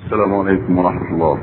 السلام عليكم ورحمة الله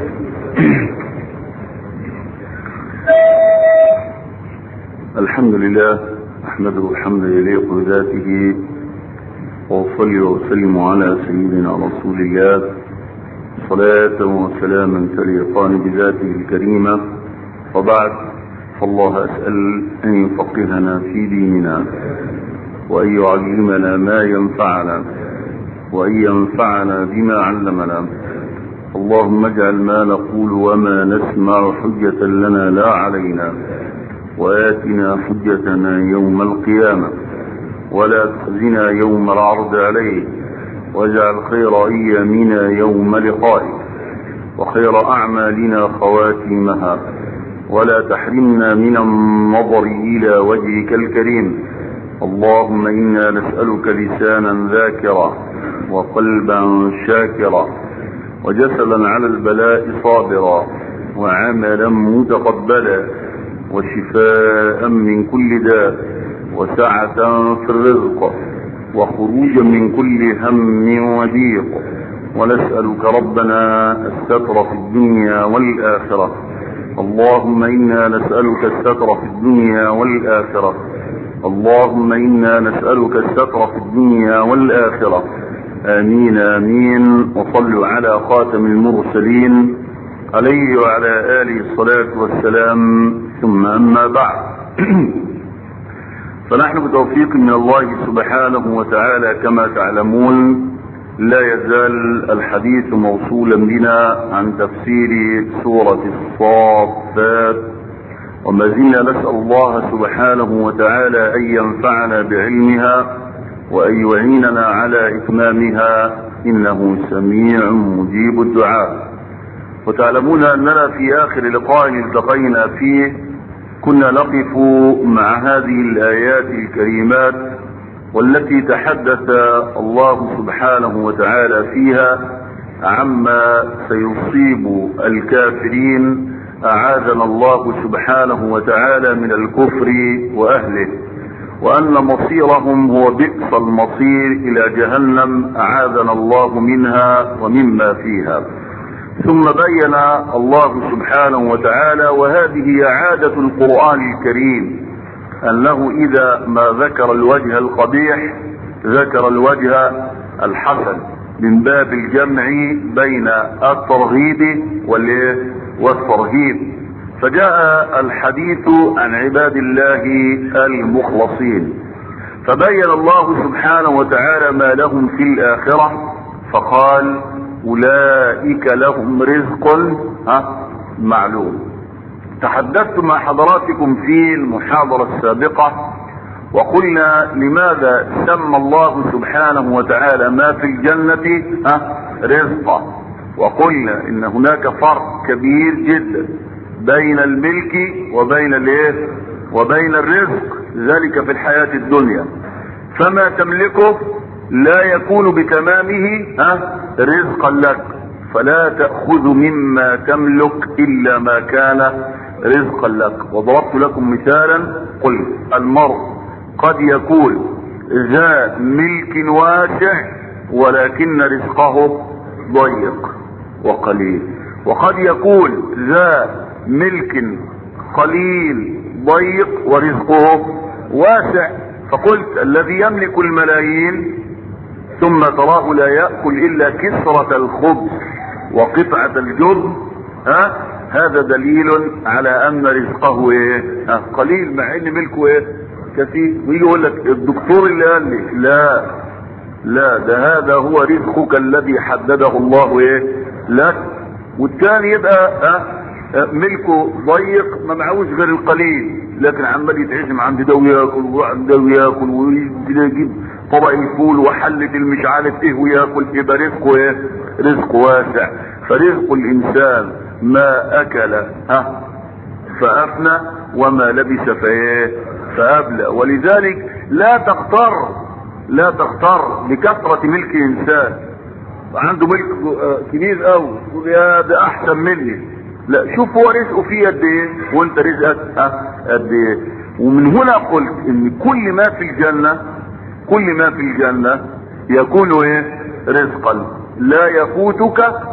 الحمد لله أحمده الحمد يليق بذاته وأصلي وأسلم على سيدنا رسول الله صلاة وسلاما تليقان بذاته الكريمة وبعد فالله أسأل أن يفقهنا في ديننا وأن يعلمنا ما ينفعنا وأن ينفعنا بما علمنا اللهم اجعل ما نقول وما نسمع حجة لنا لا علينا وآتنا حجتنا يوم القيامة ولا تخزنا يوم العرض عليك واجعل خير أيامنا يوم لقائك وخير أعمالنا خواتيمها ولا تحرمنا من النظر إلى وجهك الكريم اللهم إنا نسألك لسانا ذاكرا وقلبا شاكرا وجسدا على البلاء صابرا وعملا متقبلا وشفاء من كل داء وسعة في الرزق وخروجا من كل هم وضيق ونسألك ربنا الستر في الدنيا والآخرة اللهم إنا نسألك الستر في الدنيا والآخرة اللهم إنا نسألك الستر في الدنيا والآخرة آمين آمين وصلوا على خاتم المرسلين عليه وعلى آله الصلاة والسلام ثم أما بعد فنحن بتوفيق من الله سبحانه وتعالى كما تعلمون لا يزال الحديث موصولا بنا عن تفسير سورة الصافات وما زلنا نسأل الله سبحانه وتعالى أن ينفعنا بعلمها وأن يعيننا على إتمامها إنه سميع مجيب الدعاء وتعلمون أننا في آخر لقاء التقينا فيه كنا نقف مع هذه الآيات الكريمات والتي تحدث الله سبحانه وتعالى فيها عما سيصيب الكافرين أعاذنا الله سبحانه وتعالى من الكفر وأهله وأن مصيرهم هو بئس المصير إلى جهنم أعاذنا الله منها ومما فيها ثم بين الله سبحانه وتعالى وهذه عادة القرآن الكريم أنه إذا ما ذكر الوجه القبيح ذكر الوجه الحسن من باب الجمع بين الترغيب والترهيب فجاء الحديث عن عباد الله المخلصين فبين الله سبحانه وتعالى ما لهم في الآخرة فقال أولئك لهم رزق معلوم تحدثت مع حضراتكم في المحاضرة السابقة وقلنا لماذا سمى الله سبحانه وتعالى ما في الجنة رزقا وقلنا ان هناك فرق كبير جدا بين الملك وبين الايه وبين الرزق ذلك في الحياة الدنيا فما تملكه لا يكون بتمامه ها رزقا لك فلا تأخذ مما تملك الا ما كان رزقا لك وضربت لكم مثالا قل المرء قد يكون ذا ملك واسع ولكن رزقه ضيق وقليل وقد يكون ذا ملك قليل ضيق ورزقه واسع فقلت الذي يملك الملايين ثم تراه لا يأكل إلا كسرة الخبز وقطعة الجبن ها هذا دليل على أن رزقه إيه ها قليل مع أن ملكه إيه كثير ويجي يقول لك الدكتور اللي قال لي لا لا ده هذا هو رزقك الذي حدده الله إيه لك والثاني يبقى ها ملكه ضيق ما معهوش غير القليل لكن عمال يتعزم عند ده وياكل وعند ده وياكل ويجيب طبق الفول وحلة المش عارف ايه وياكل يبقى رزقه ايه رزق واسع فرزق الانسان ما اكل ها فافنى وما لبس فايه فابلى ولذلك لا تغتر لا تغتر بكثرة ملك انسان عنده ملك كبير قوي تقول يا ده احسن مني لا شوف هو رزقه فيه قد ايه وانت رزقك قد ايه ومن هنا قلت ان كل ما في الجنة كل ما في الجنة يكون ايه رزقا لا يفوتك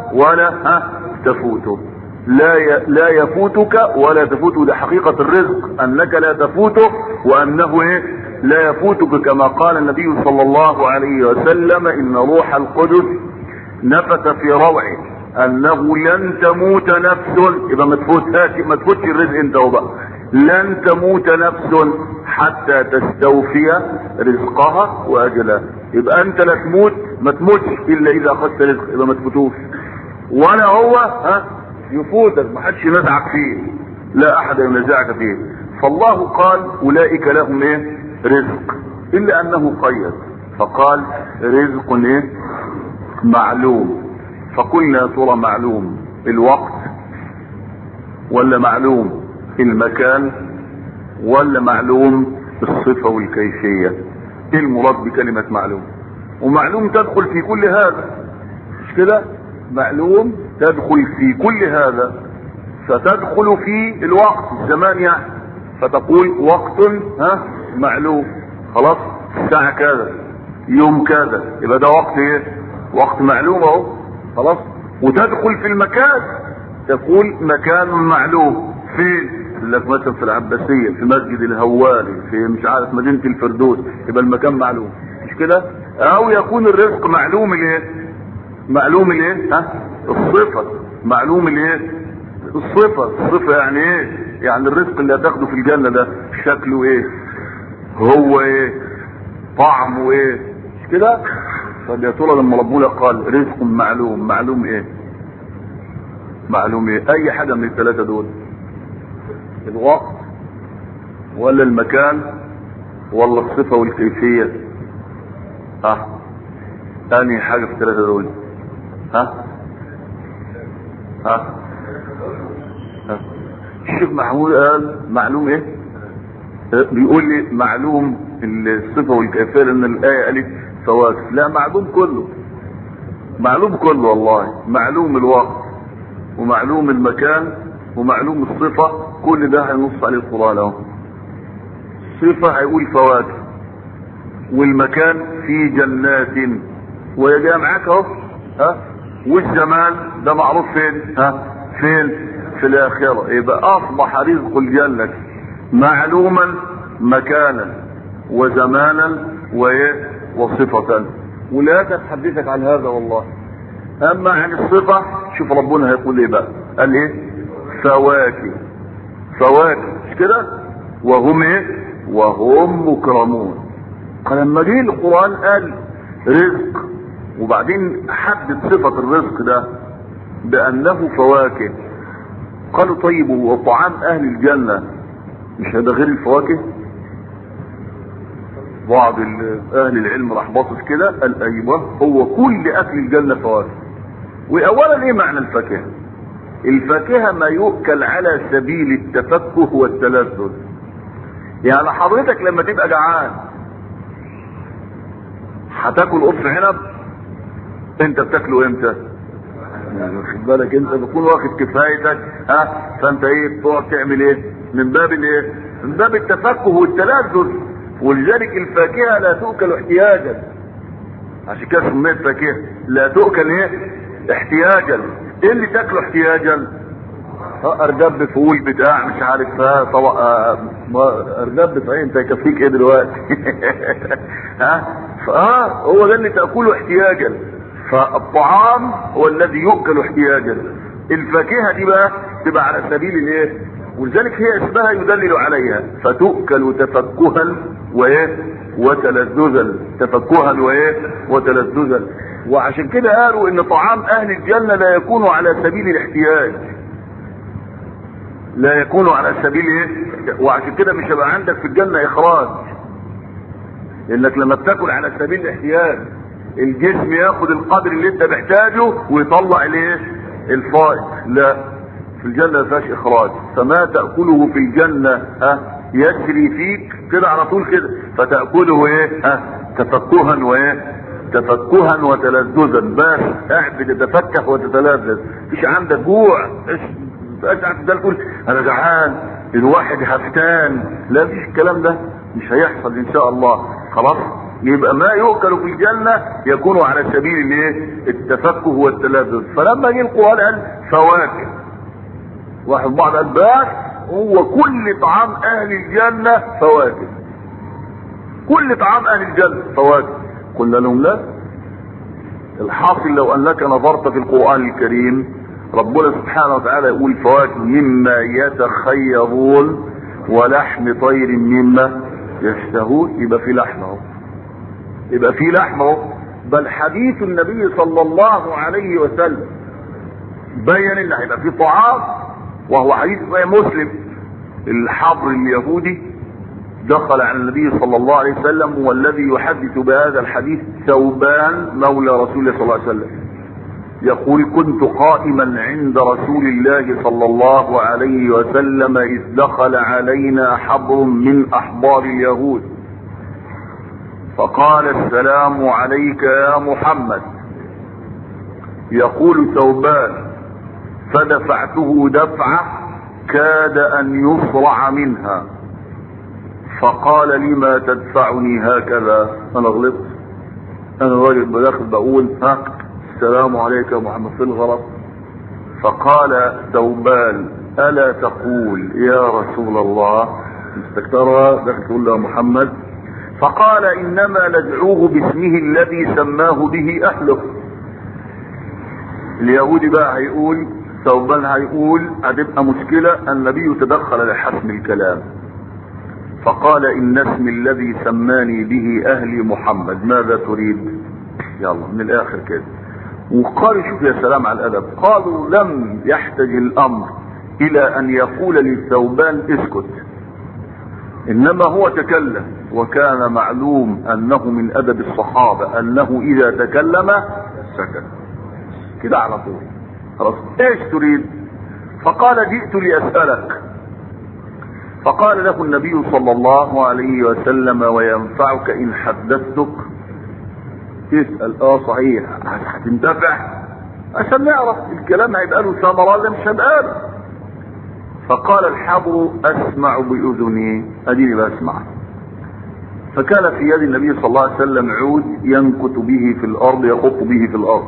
ولا ها تفوته لا ي... لا يفوتك ولا تفوته ده حقيقة الرزق انك لا تفوته وانه ايه لا يفوتك كما قال النبي صلى الله عليه وسلم ان روح القدس نفث في روعه انه لن تموت نفس يبقى ما تفوتهاش ما تفوتش الرزق انت وبقى لن تموت نفس حتى تستوفي رزقها واجلها يبقى انت لا تموت ما تموتش الا اذا اخذت رزق يبقى ما تفوتوش ولا هو ها يفوتك ما حدش ينزعك فيه لا احد ينزعك فيه فالله قال اولئك لهم ايه رزق الا انه قيد فقال رزق ايه معلوم فقلنا يا ترى معلوم الوقت ولا معلوم المكان ولا معلوم الصفة والكيفية ايه المراد بكلمة معلوم ومعلوم تدخل في كل هذا مش كده معلوم تدخل في كل هذا فتدخل في الوقت الزمان يعني فتقول وقت ها معلوم خلاص الساعة كذا يوم كذا يبقى ده وقت ايه وقت معلوم اهو خلاص وتدخل في المكان تقول مكان معلوم فين لك مثلا في العباسية في مسجد الهواري في مش عارف مدينة الفردوس يبقى المكان معلوم مش كده او يكون الرزق معلوم الايه معلوم الايه ها الصفة معلوم الايه الصفة الصفة يعني ايه يعني الرزق اللي هتاخده في الجنة ده شكله ايه هو ايه طعمه ايه مش كده طب يا ترى لما ربنا قال رزق معلوم معلوم ايه معلوم ايه اي حاجة من الثلاثة دول الوقت ولا المكان ولا الصفة والكيفية ها انهي حاجة في الثلاثة دول ها ها ها الشيخ محمود قال معلوم ايه بيقول لي معلوم الصفة والكيفية لان الآية قالت فواكه لا معلوم كله معلوم كله والله معلوم الوقت ومعلوم المكان ومعلوم الصفة كل ده هينص عليه القرآن اهو صفة هيقول فواكه والمكان في جنات وهي جايه معاك اهو ها والجمال ده معروف فين ها فين في الاخره يبقى اصبح رزق الجنه معلوما مكانا وزمانا وايه وصفه ولا تتحدثك عن هذا والله اما عن الصفه شوف ربنا هيقول ايه بقى قال ايه فواكه فواكه مش كده وهم ايه وهم مكرمون فلما جه القران قال رزق وبعدين حدد صفة الرزق ده بأنه فواكه قالوا طيب وطعام أهل الجنة مش هذا غير الفواكه بعض أهل العلم راح باصص كده قال أيوه هو كل أكل الجنة فواكه وأولا إيه معنى الفاكهة الفاكهة ما يؤكل على سبيل التفكه والتلذذ يعني حضرتك لما تبقى جعان هتاكل قطف عنب انت بتاكله امتى واخد بالك انت بتكون واخد كفايتك ها فانت ايه تقعد تعمل ايه من باب الايه من باب التفكه والتلذذ ولذلك الفاكهه لا تؤكل احتياجا عشان كده سميت فاكهه لا تؤكل ايه احتياجا ايه اللي تاكله احتياجا ارجب فول بتاع مش عارف ها طبق ارجب صحيح انت يكفيك ايه دلوقتي ها فاه هو ده اللي تاكله احتياجا فالطعام هو الذي يؤكل احتياجا الفاكهه دي بقى تبقى على سبيل الايه ولذلك هي اسمها يدلل عليها فتؤكل تفكها وايه وتلذذا تفكها وايه وتلذذا وعشان كده قالوا ان طعام اهل الجنه لا يكون على سبيل الاحتياج لا يكون على سبيل ايه وعشان كده مش هيبقى عندك في الجنه اخراج انك لما بتاكل على سبيل الاحتياج الجسم ياخد القدر اللي انت محتاجه ويطلع الايه الفائض لا في الجنه ما فيهاش اخراج فما تاكله في الجنه ها يجري فيك كده على طول كده فتاكله ايه ها تفكها وايه تفكها وتلذذا بس قاعد بتتفكه وتتلذذ مفيش عندك جوع ايش قاعد ده تقول انا جعان الواحد هفتان لا مفيش الكلام ده مش هيحصل ان شاء الله خلاص يبقى ما يؤكل في الجنة يكون على سبيل الايه التفكه والتلذذ فلما جه القرآن قال فواكه واحد بعض قال بس هو كل طعام اهل الجنة فواكه كل طعام اهل الجنة فواكه قلنا لهم لا الحاصل لو انك نظرت في القرآن الكريم ربنا سبحانه وتعالى يقول فواكه مما يتخيرون ولحم طير مما يشتهون يبقى في لحم اهو يبقى في لحم اهو بل حديث النبي صلى الله عليه وسلم بين ان هيبقى في طعام وهو حديث صحيح مسلم الحبر اليهودي دخل على النبي صلى الله عليه وسلم والذي يحدث بهذا الحديث ثوبان مولى رسول الله صلى الله عليه وسلم يقول كنت قائما عند رسول الله صلى الله عليه وسلم اذ دخل علينا حبر من احبار اليهود فقال السلام عليك يا محمد يقول ثوبان فدفعته دفعه كاد ان يصرع منها فقال لما تدفعني هكذا انا غلطت انا راجل بداخل بقول ها السلام عليك يا محمد في الغلط فقال ثوبان الا تقول يا رسول الله مستكترها دخل تقول له يا محمد فقال انما ندعوه باسمه الذي سماه به اهله اليهودي بقى هيقول ثوبان هيقول هتبقى مشكلة النبي تدخل لحسم الكلام فقال ان اسمي الذي سماني به اهلي محمد ماذا تريد يلا من الاخر كده وقال شوف يا سلام على الادب قالوا لم يحتج الامر الى ان يقول للثوبان اسكت انما هو تكلم وكان معلوم انه من ادب الصحابة انه اذا تكلم سكت كده على طول خلاص ايش تريد فقال جئت لاسألك فقال له النبي صلى الله عليه وسلم وينفعك ان حدثتك تسأل اه صحيح هتنتفع عشان نعرف الكلام هيبقى له ثمرة ولا مش هيبقى له فقال الحبر اسمع باذني اديني بسمع فكان في يد النبي صلى الله عليه وسلم عود ينكت به في الارض يخط به في الارض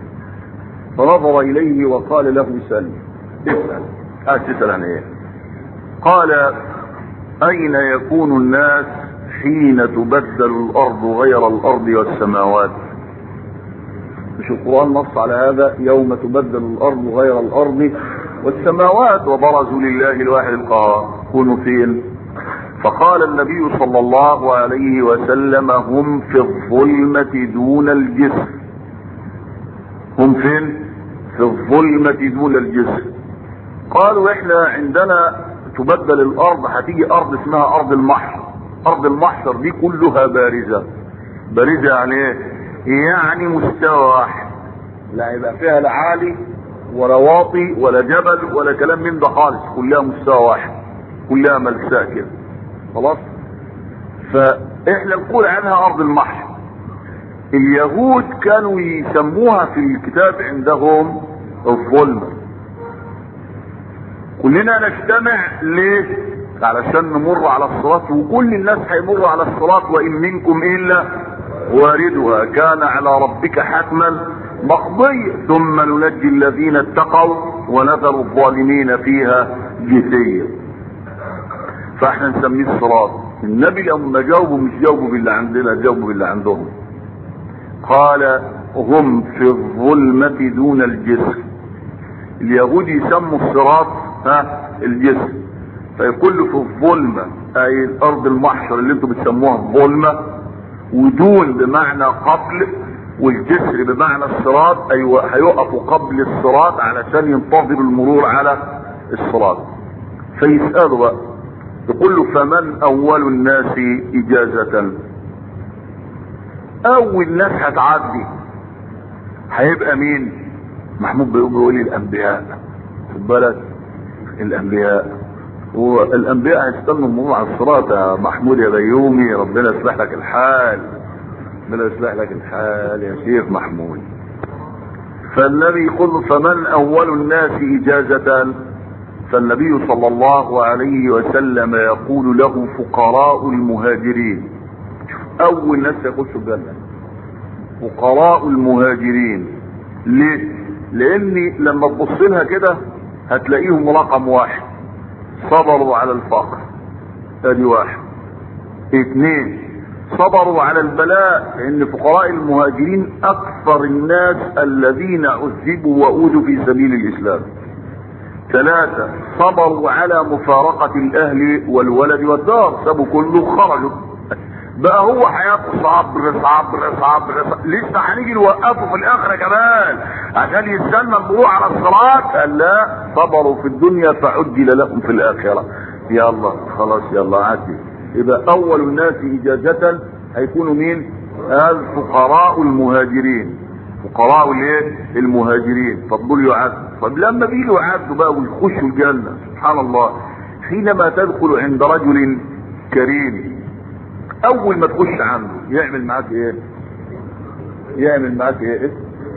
فنظر اليه وقال له سل اسال عايز تسال عن ايه قال اين يكون الناس حين تبدل الارض غير الارض والسماوات مش القرآن نص على هذا يوم تبدل الارض غير الارض والسماوات وبرزوا لله الواحد القهار كونوا فين فقال النبي صلى الله عليه وسلم هم في الظلمة دون الجسر هم فين في الظلمة دون الجسر قالوا احنا عندنا تبدل الارض هتيجي ارض اسمها ارض المحشر ارض المحشر دي كلها بارزة بارزة يعني ايه يعني مستوى واحد لا يبقى فيها لا عالي ولا واطي ولا جبل ولا كلام من ده خالص كلها مستوى واحد كلها ملساء كده خلاص فاحنا نقول عنها ارض المحشر اليهود كانوا يسموها في الكتاب عندهم الظلمة كلنا نجتمع ليه علشان نمر على الصراط وكل الناس هيمروا على الصراط وان منكم الا واردها كان على ربك حتما مقضية ثم ننجي الذين اتقوا ونذر الظالمين فيها جثيا فاحنا نسميه الصراط النبي لما جاوبوا مش جاوبوا باللي عندنا جاوبوا باللي عندهم قال هم في الظلمة دون الجسر اليهود يسموا الصراط ها الجسر فيقول له في الظلمة اي الارض المحشر اللي انتم بتسموها الظلمة ودون بمعنى قبل والجسر بمعنى الصراط ايوه هيقفوا قبل الصراط علشان ينتظروا المرور على الصراط فيسألوا بقى يقول له فمن اول الناس اجازة اول ناس هتعدي هيبقى مين محمود بيقول لي الانبياء خد بالك الانبياء والانبياء هيستنوا المرور على الصراط يا محمود يا بيومي ربنا يصلح لك الحال ربنا يصلح لك الحال يا شيخ محمود فالنبي يقول فمن اول الناس اجازة فالنبي صلى الله عليه وسلم يقول له فقراء المهاجرين اول ناس يخشوا الجنه فقراء المهاجرين ليه لان لما تبص لها كده هتلاقيهم رقم واحد صبروا على الفقر ادي واحد اثنين صبروا على البلاء لان فقراء المهاجرين اكثر الناس الذين عذبوا واوذوا في سبيل الاسلام ثلاثة صبروا على مفارقة الاهل والولد والدار سابوا كله خرجوا بقى هو حياته صبر صبر صبر, صبر. لسه هنيجي نوقفه في الاخره كمان عشان يستنى المرور على الصراط قال لا صبروا في الدنيا فعجل لهم في الاخره يلا خلاص يلا عدي يبقى اول الناس اجازه هيكونوا مين الفقراء المهاجرين فقراء الايه المهاجرين فضلوا يعدوا طب لما بيجوا يعدوا بقى ويخشوا الجنه سبحان الله حينما تدخل عند رجل كريم اول ما تخش عنده يعمل معاك ايه يعمل معاك ايه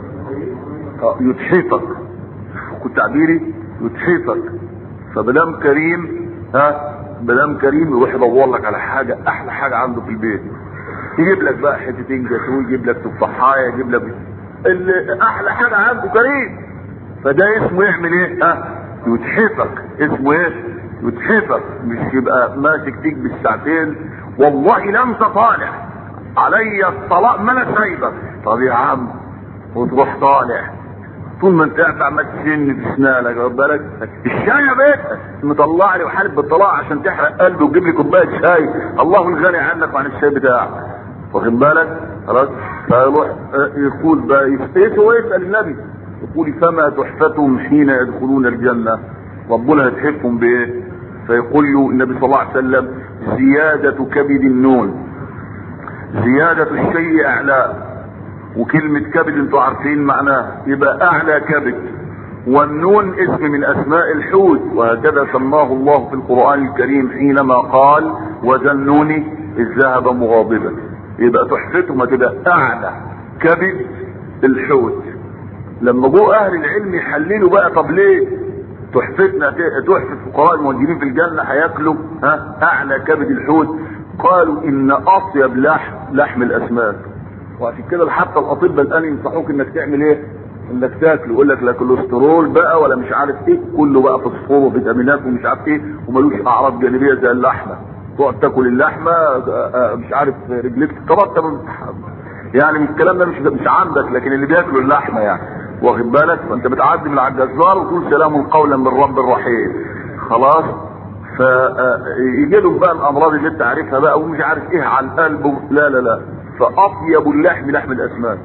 اه يتحفك كنت تعبيري يتحفك فبدام كريم ها بدام كريم يروح يدور لك على حاجه احلى حاجه عنده في البيت يجيب لك بقى حتتين جاتوه يجيب لك تفاحايه يجيب لك اللي احلى حاجه عنده كريم فده اسمه يعمل ايه ها يتحفك اسمه ايه يتحفك مش يبقى ماسك فيك بالساعتين والله لا انت طالع علي الطلاق ما انا سايبك طب يا عم وتروح طالع طول ما انت قاعد عمال تسن في اسنانك واخد بالك الشاي يا بيت مطلع لي وحالف بالطلاق عشان تحرق قلبي وتجيب لي كوبايه شاي الله الغني عنك وعن الشاي بتاعك واخد بالك خلاص فيروح يقول بقى ايه هو يسال النبي يقول فما تحفتهم حين يدخلون الجنه ربنا هتحفهم بايه فيقول له النبي صلى الله عليه وسلم زيادة كبد النون زيادة الشيء اعلى وكلمة كبد انتوا عارفين معناها يبقى اعلى كبد والنون اسم من اسماء الحوت وهكذا سماه الله في القرآن الكريم حينما قال وذنون اذ ذهب مغاضبا يبقى تحفتهم هتبقى اعلى كبد الحوت لما جو اهل العلم يحللوا بقى طب ليه تحفتنا تحفة فقراء المهاجرين في الجنة هياكلوا ها اعلى كبد الحوت قالوا ان اطيب لحم لحم الاسماك وعشان كده حتى الاطباء الان ينصحوك انك تعمل ايه انك تاكل يقول لك لا كوليسترول بقى ولا مش عارف ايه كله بقى فوسفور وفيتامينات ومش عارف ايه وملوش اعراض جانبيه زي اللحمه تقعد تاكل اللحمه مش عارف رجليك تترتب يعني الكلام ده مش مش عندك لكن اللي بياكلوا اللحمه يعني واخد بالك فانت بتعدي من على الجزار وتقول سلام قولا من رب الرحيم خلاص فيجي لهم بقى الامراض اللي انت عارفها بقى ومش عارف ايه على القلب لا لا لا فاطيب اللحم لحم الاسماك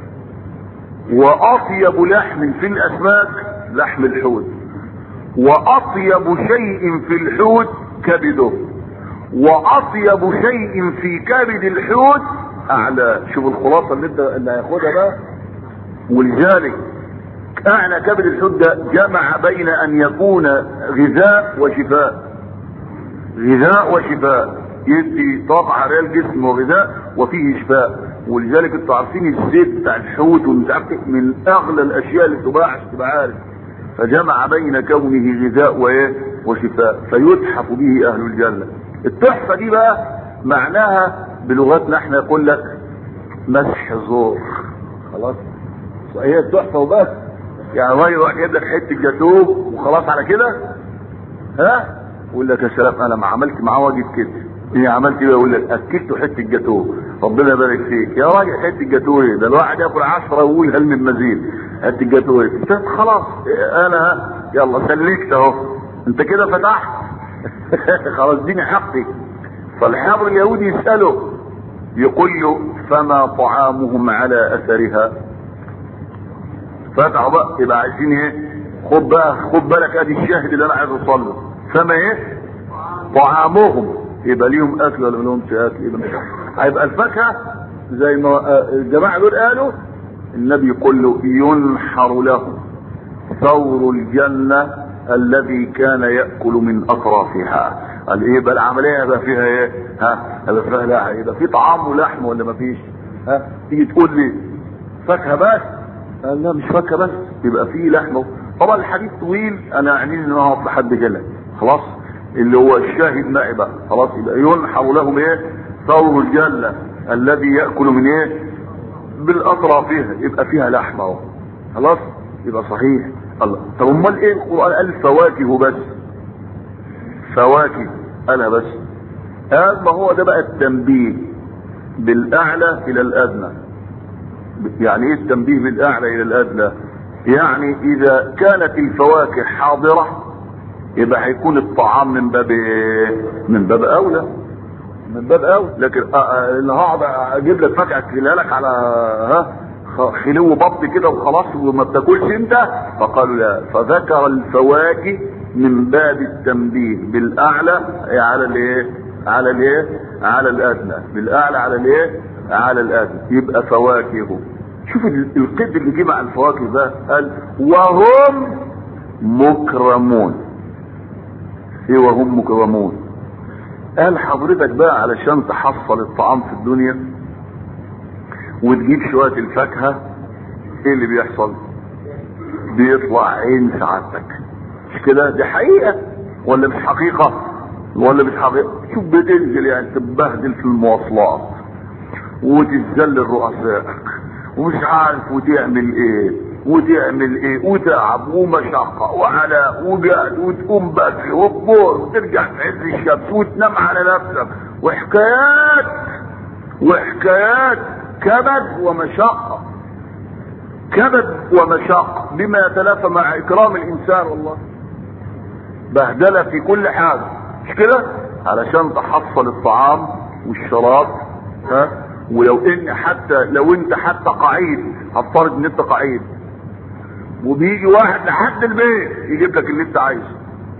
واطيب لحم في الاسماك لحم الحوت واطيب شيء في الحوت كبده واطيب شيء في كبد الحوت اعلى شوف الخلاصه اللي انت اللي هياخدها بقى ولذلك اعلى كبد الحوت ده جمع بين ان يكون غذاء وشفاء غذاء وشفاء يدي طاقة على الجسم وغذاء وفيه شفاء ولذلك انتوا عارفين الزيت بتاع الحوت ومش عارف من اغلى الاشياء اللي تباع عشان تبقى عارف فجمع بين كونه غذاء وايه وشفاء فيتحف به اهل الجنه التحفه دي بقى معناها بلغتنا احنا يقول لك مسح زور خلاص هي التحفه وبس يعني راجل واحد يجيب لك حته جاتوه وخلاص على كده ها يقول لك يا سلام انا ما عملت معاه واجب كده ايه عملت ايه يقول لك اكلته حته جاتوه ربنا يبارك فيك يا راجل حته جاتوه ايه ده الواحد ياكل 10 ويقول هل من مزيد حته جاتوه ايه انت خلاص انا يلا سلكت اهو انت كده فتحت خلاص اديني حقي فالحبر اليهودي يساله يقول له فما طعامهم على اثرها فتحوا بقى يبقى عايزين ايه خد بقى خد بالك ادي الشاهد اللي انا عايز اوصل له فما ايه طعامهم يبقى ليهم اكل ولا لهمش اكل يبقى مش هيبقى الفاكهه زي ما الجماعه دول قالوا النبي يقول له ينحر له ثور الجنه الذي كان ياكل من اطرافها قال ايه بقى العمليه يبقى فيها ايه ها يبقى فيها لا يبقى في طعام ولحم ولا ما فيش ها تيجي تقول لي فاكهه بس قال لا مش فاكهه بس يبقى في لحم طبعا الحديث طويل انا يعني ان انا هقف لحد كده خلاص اللي هو الشاهد معي بقى خلاص يبقى ينحر لهم ايه ثور الجنة الذي يأكل من ايه بالاطرافها يبقى فيها لحمة اهو خلاص يبقى صحيح الله طب امال ايه القرآن قال فواكه بس فواكه قالها بس قال ما هو ده بقى التنبيه بالاعلى الى الادنى يعني ايه التنبيه بالاعلى الى الادنى يعني اذا كانت الفواكه حاضرة يبقى هيكون الطعام من باب ايه من باب اولى من باب اولى لكن اللي هقعد اجيب لك فاكهه اكلها لك على ها خلو بط كده وخلاص وما بتاكلش انت فقالوا لا فذكر الفواكه من باب التنبيه بالاعلى على الايه على الايه على الادنى بالاعلى على الايه على الادنى يبقى فواكه شوف القد اللي جه مع الفواكه ده قال وهم مكرمون ايه وهم مكرمون قال حضرتك بقى علشان تحصل الطعام في الدنيا وتجيب شوية الفاكهة ايه اللي بيحصل بيطلع عين سعادتك مش كده دي حقيقة ولا مش حقيقة ولا مش حقيقة شوف بتنزل يعني تبهدل في المواصلات وتذل رؤسائك ومش عارف وتعمل ايه وتعمل ايه وتعب ومشقة وعناء وجهد وتقوم بدري وتبور وترجع في عز الشمس وتنام على نفسك وحكايات وحكايات كبد ومشقة كبد ومشقة بما يتلافى مع اكرام الانسان والله بهدلة في كل حاجة مش كده علشان تحصل الطعام والشراب ها ولو ان حتى لو انت حتى قعيد هفترض ان انت قعيد وبيجي واحد لحد البيت يجيب لك اللي انت عايزه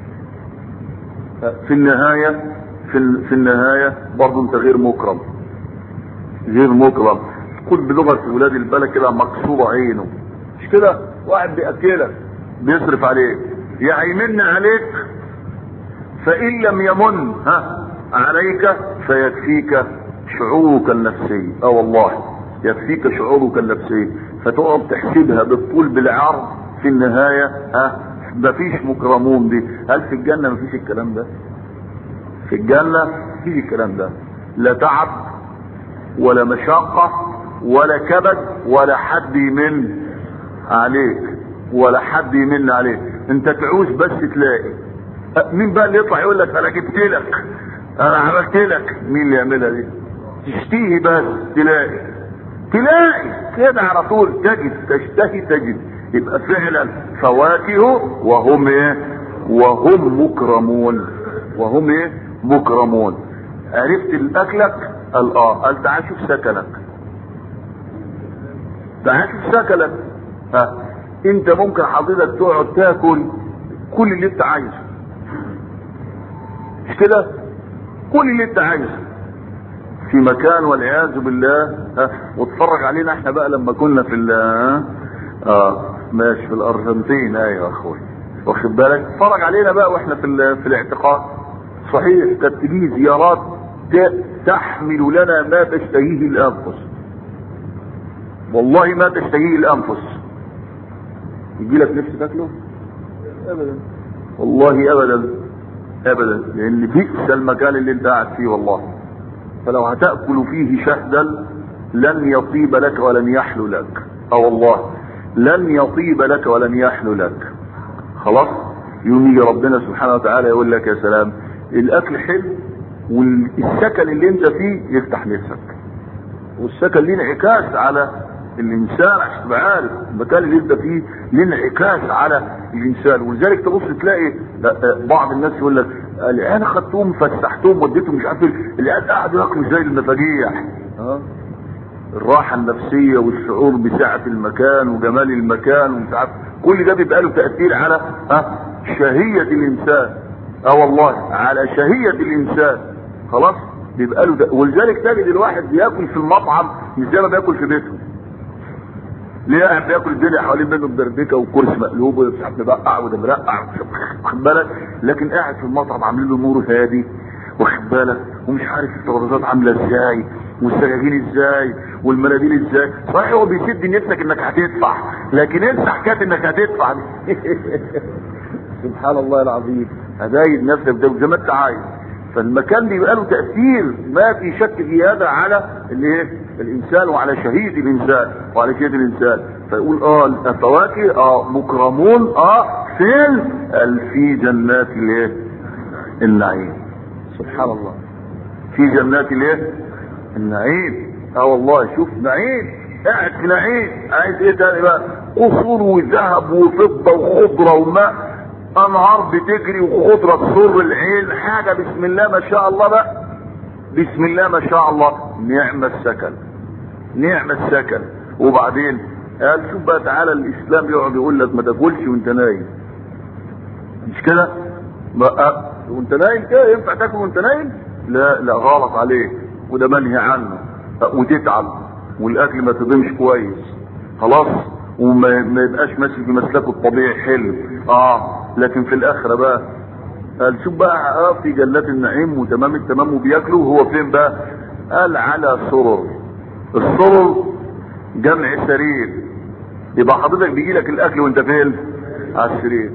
في النهاية في, في النهاية برضه انت غير مكرم غير مكرم قل بلغة ولاد البلد كده مكسورة عينه مش كده واحد بيأكلك بيصرف عليك يا هيمن عليك فإن لم يمن ها عليك فيكفيك شعورك النفسي اه والله يكفيك شعورك النفسي فتقعد تحسبها بالطول بالعرض في النهاية ها مفيش مكرمون دي هل في الجنة مفيش الكلام ده في الجنة مفيش الكلام ده لا تعب ولا مشقة ولا كبد ولا حد يمن عليك ولا حد يمن عليك انت تعوز بس تلاقي مين بقى اللي يطلع يقول لك انا جبت لك انا عملت لك مين اللي يعملها دي تشتهي بس تلاقي تلاقي كده على طول تجد تشتهي تجد يبقى فعلا فواكه وهم ايه وهم مكرمون وهم ايه مكرمون عرفت الاكلك قال اه قال تعال شوف سكنك تعال شوف سكنك ها انت ممكن حضرتك تقعد تاكل كل اللي انت عايزه مش كده كل اللي انت عايزه في مكان والعياذ بالله ها واتفرج علينا احنا بقى لما كنا في ال اه ماشي في الارجنتين ايوه يا اخوي واخد بالك اتفرج علينا بقى واحنا في في الاعتقاد صحيح كانت تجي زيارات تحمل لنا ما تشتهيه الانفس والله ما تشتهيه الانفس يجي لك نفس تاكله ابدا والله ابدا ابدا لان بئس المكان اللي انت قاعد فيه والله فلو هتأكل فيه شهدا لن يطيب لك ولن يحلو لك اه والله لن يطيب لك ولن يحلو لك خلاص يوم يجي ربنا سبحانه وتعالى يقول لك يا سلام الاكل حلو والسكن اللي انت فيه يفتح نفسك والسكن ليه انعكاس على الانسان عشان تبقى عارف المكان اللي انت فيه ليه انعكاس على الانسان ولذلك تبص تلاقي بعض الناس يقول لك العيال خدتهم فسحتهم وديتهم مش عارف العيال قعدوا ياكلوا زي المفاجيع اه الراحه النفسيه والشعور بسعه المكان وجمال المكان ومش عارف كل ده بيبقى له تاثير على ها شهيه الانسان اه والله على شهيه الانسان خلاص بيبقى له ده ولذلك تجد الواحد بياكل في المطعم مش زي ما بياكل في بيته ليه قاعد بياكل الدنيا حوالين منه مدربكه وكرسي مقلوب ومش عارف مبقع وده مرقع واخد بالك لكن قاعد في المطعم عاملين له نور هادي واخد بالك ومش عارف الترابيزات عامله ازاي والسجاجين ازاي والمناديل ازاي صحيح هو بيسد نفسك انك هتدفع لكن انت حكايه انك هتدفع سبحان الله العظيم هدايد نفسك ده زي ما انت عايز فالمكان بيبقى له تأثير ما في شك في هذا على الايه الانسان وعلى شهية الانسان وعلى شهية الانسان فيقول اه الفواكه اه مكرمون اه فين قال في جنات الايه النعيم سبحان الله في جنات الايه النعيم اه والله شوف نعيم قاعد في نعيم عايز ايه تاني بقى قصور وذهب وفضة وخضرة وماء انهار بتجري وخضرة تسر العين حاجة بسم الله ما شاء الله بقى بسم الله ما شاء الله نعم السكن نعم السكن وبعدين قال شوف بقى تعالى الاسلام يقعد يقول لك ما تاكلش وانت نايم مش كده بقى وانت نايم كده ينفع تاكل وانت نايم لا لا غلط عليك وده منهي عنه وتتعب والاكل ما تضمش كويس خلاص وما ما يبقاش ماشي في مسلكه الطبيعي حلو اه لكن في الاخره بقى قال شوف بقى اه في جنات النعيم وتمام التمام وبياكلوا هو فين بقى قال على سرر السرر جمع سرير يبقى حضرتك بيجي لك الاكل وانت فين على السرير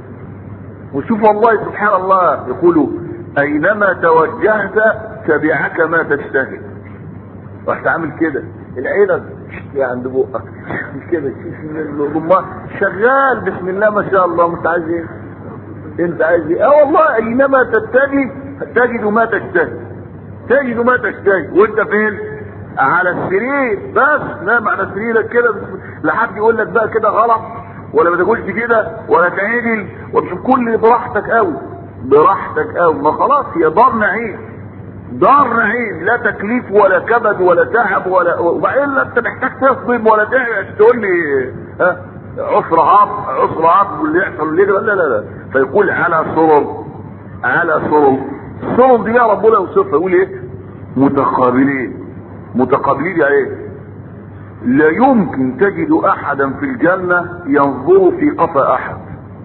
وشوف والله سبحان الله يقولوا اينما توجهت تبعك ما تشتهي رحت عامل كده العينة عند بقك كده الرمان شغال بسم الله ما شاء الله انت عايز ايه انت عايز ايه اه والله اينما تتجه تجد ما تشتهي تجد ما تشتهي وانت فين على السرير بس نام على سريرك كده لا حد يقول لك بقى كده غلط ولا ما تقولش كده ولا تعدل ومش كل براحتك قوي براحتك قوي ما خلاص هي دار نعيم دار نعيم لا تكليف ولا كبد ولا تعب ولا وبعدين لا انت محتاج تصدم ولا تقول لي ها عسر عطف عسر عطف واللي يحصل اللي لا لا لا فيقول على سرر على سرر السرر دي يا ربنا يوصفها يقول ايه متقابلين متقابلين يعني ايه لا يمكن تجد احدا في الجنة ينظر في قفا احد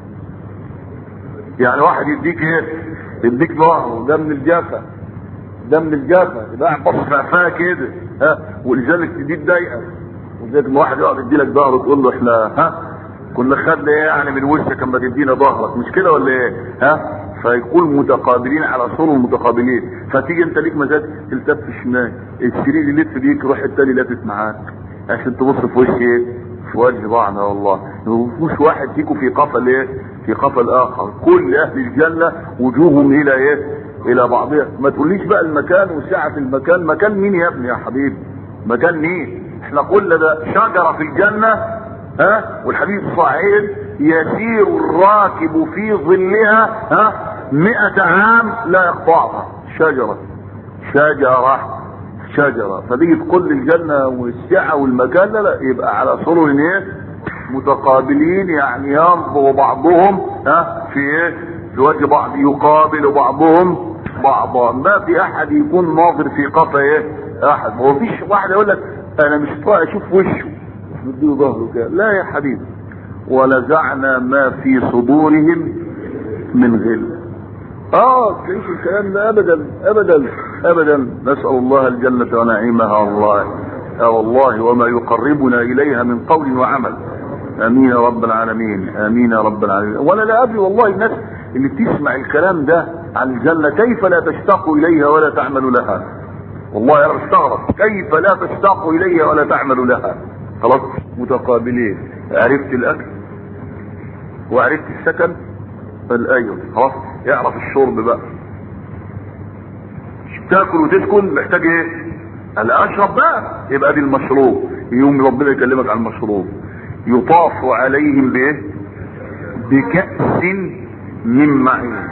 يعني واحد يديك ايه يديك ظهره ده من الجافة ده من الجافة يبقى قاعد بص في قفاه كده ها ولذلك دي تضايقك ولذلك ما واحد يقعد يدي لك ظهره تقول له احنا ها كنا خدنا ايه يعني من وشك اما تدينا ظهرك مش كده ولا ايه ها فيقول متقابلين على صور متقابلين فتيجي انت ليك مزاج تلتف شمال السرير يلف بيك يروح التاني لافت معاك عشان تبص في وش ايه في وجه بعض والله مش واحد فيكم في قفا الايه في قفا الاخر كل اهل الجنه وجوههم الى ايه الى بعضها ما تقوليش بقى المكان وسعه المكان مكان مين يا ابني يا حبيبي مكان مين احنا قلنا ده شجره في الجنه ها والحديث صحيح يسير الراكب في ظلها ها مئة عام لا يقطعها شجرة شجرة شجرة فتيجي تقول الجنة والسعة والمكان لا, لا يبقى على سرر ايه متقابلين يعني ينظر بعضهم ها في ايه في وجه بعض يقابل بعضهم بعضا ما في احد يكون ناظر في قفا ايه احد ما فيش واحد يقول لك انا مش طايق اشوف وشه نديله ظهره كده لا يا حبيبي ونزعنا ما في صدورهم من غل اه تعيش الكلام ده ابدا ابدا ابدا نسال الله الجنه ونعيمها الله اه والله وما يقربنا اليها من قول وعمل امين يا رب العالمين امين يا رب العالمين وانا لا ادري والله الناس اللي بتسمع الكلام ده عن الجنه كيف لا تشتاق اليها ولا تعمل لها والله انا استغرب كيف لا تشتاق اليها ولا تعمل لها خلاص متقابلين عرفت الاكل وعرفت السكن الايوه خلاص يعرف الشرب بقى تاكل وتسكن محتاج ايه انا اشرب بقى يبقى دي المشروب يوم ربنا يكلمك عن المشروب يطاف عليهم بايه بكأس من معين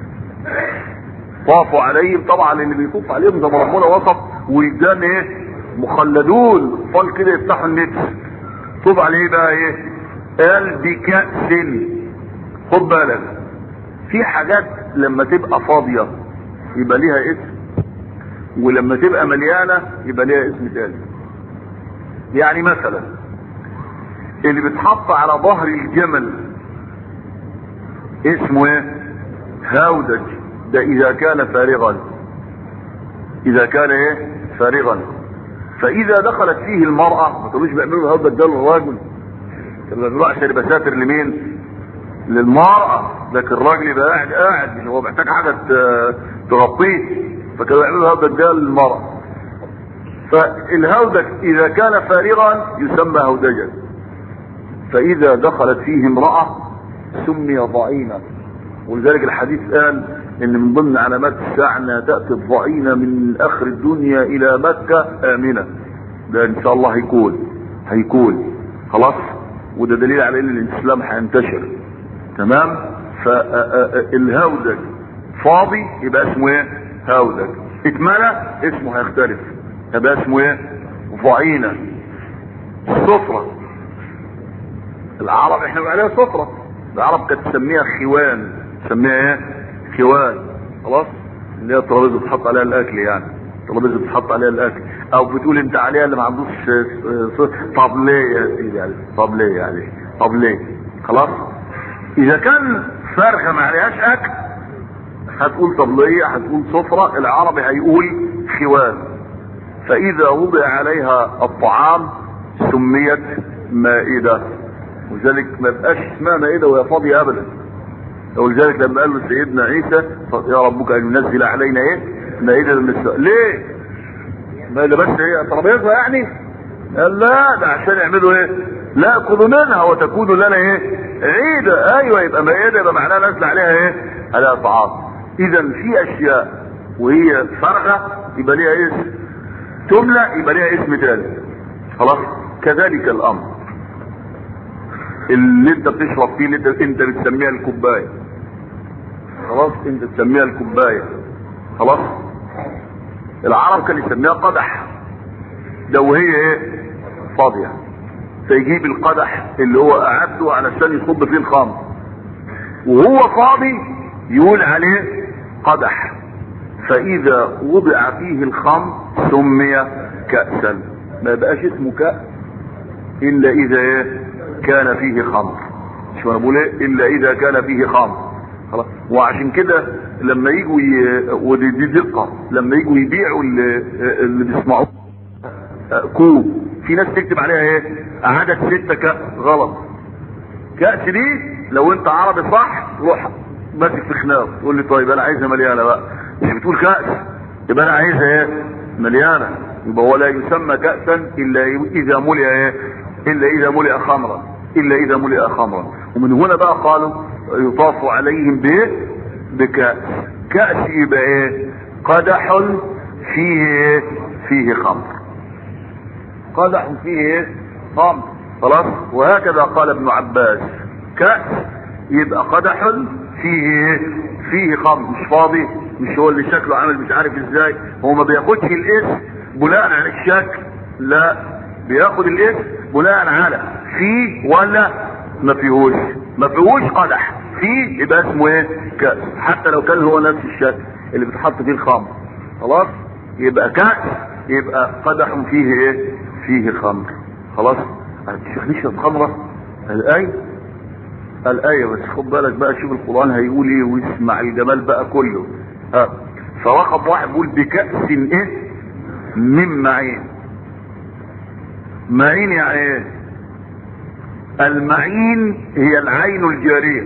طافوا عليهم طبعا اللي بيطوف عليهم زي ما ربنا وصف ولدان ايه مخلدون طال كده يفتحوا النت طوب عليه بقى ايه قال بكأس خد بالك في حاجات لما تبقى فاضية يبقى ليها اسم ولما تبقى مليانة يبقى ليها اسم تاني يعني مثلا اللي بتحط على ظهر الجمل اسمه ايه هودج ده اذا كان فارغا اذا كان ايه فارغا فاذا دخلت فيه المرأة ما تقولوش بيعملوا الهودج ده للراجل لما بيروح عشان يبقى ساتر لمين للمرأة لكن الراجل يبقى قاعد قاعد هو محتاج حاجه ت- تغطيه فكانوا يعملوا هودج ده للمرأة فالهودج اذا كان فارغا يسمى هودجا فاذا دخلت فيه امرأة سمي ضعينا ولذلك الحديث قال ان من ضمن علامات الساعة انها تأتي الضعينة من اخر الدنيا الى مكة امنة ده ان شاء الله هيكون هيكون خلاص وده دليل على ان الاسلام هينتشر تمام فالهودج فاضي يبقى اسمه ايه هودج اتملى اسمه هيختلف يبقى اسمه ايه ضعينة السفرة العرب احنا بقى عليها سفرة العرب كانت تسميها خوان تسميها ايه خوان خلاص اللي هي الترابيزه بتحط عليها الاكل يعني الترابيزه بتحط عليها الاكل او بتقول انت عليها اللي ما عندوش ص- طب ليه يا سيدي يعني طب ليه يعني طب ليه خلاص اذا كان فرخه ما عليهاش اكل هتقول طبلية هتقول سفرة العربي هيقول خوان فاذا وضع عليها الطعام سميت مائدة وذلك ما بقاش اسمها مائدة وهي فاضية ابدا ولذلك لما قال له سيدنا عيسى يا ربك ان ينزل علينا ايه مائدة من السماء ليه ما ده بس هي ترابيزه يعني قال لا ده عشان يعملوا ايه لا كلوا منها وتكون لنا ايه عيدة ايوه يبقى مائدة يبقى معناها نازل عليها ايه عليها طعام اذا في اشياء وهي فارغة يبقى ليها اسم تملى يبقى ليها اسم تاني خلاص كذلك الامر اللي انت بتشرب فيه اللي انت انت بتسميها الكوبايه خلاص انت تسميها الكوبايه خلاص العرب كان يسميها قدح ده وهي ايه فاضيه فيجيب القدح اللي هو اعده علشان يصب فيه الخمر وهو فاضي يقول عليه قدح فاذا وضع فيه الخمر سمي كأسا ما يبقاش اسمه كأس الا اذا ايه كان فيه خمر شو انا بقول ايه الا اذا كان فيه خمر خلاص وعشان كده لما يجوا ي... ودي دي دقه لما يجوا يبيعوا اللي, اللي بيسمعوه كوب في ناس تكتب عليها ايه عدد ستة كأس غلط كأس دي لو انت عربي صح روح ماسك في خناق تقول لي طيب انا عايزها مليانه بقى مش بتقول كأس يبقى انا عايزها ايه مليانه يبقى ولا يسمى كأسا الا اذا ملئ ايه الا اذا ملئ خمرا الا اذا ملئ خمرا ومن هنا بقى قالوا يطاف عليهم بايه بكأس كأس يبقى ايه قدح فيه ايه فيه خمر قدح فيه ايه خمر خلاص وهكذا قال ابن عباس كأس يبقى قدح فيه ايه فيه خمر مش فاضي مش هو اللي شكله عامل مش عارف ازاي هو ما بياخدش الاسم بناء على الشكل لا بياخد الاسم بناء على فيه ولا ما فيهوش ما فيهوش قدح فيه يبقى اسمه ايه كأس حتى لو كان هو نفس الشكل اللي بتحط فيه الخمر خلاص يبقى كأس يبقى قدح فيه ايه فيه خمر خلاص الشيخ نشرب خمرة الآية الآية بس خد بالك بقى شوف القرآن هيقول ايه ويسمع الجمال بقى كله ها فرقم واحد بيقول بكأس ايه من معين معين يعني ايه المعين هي العين الجارية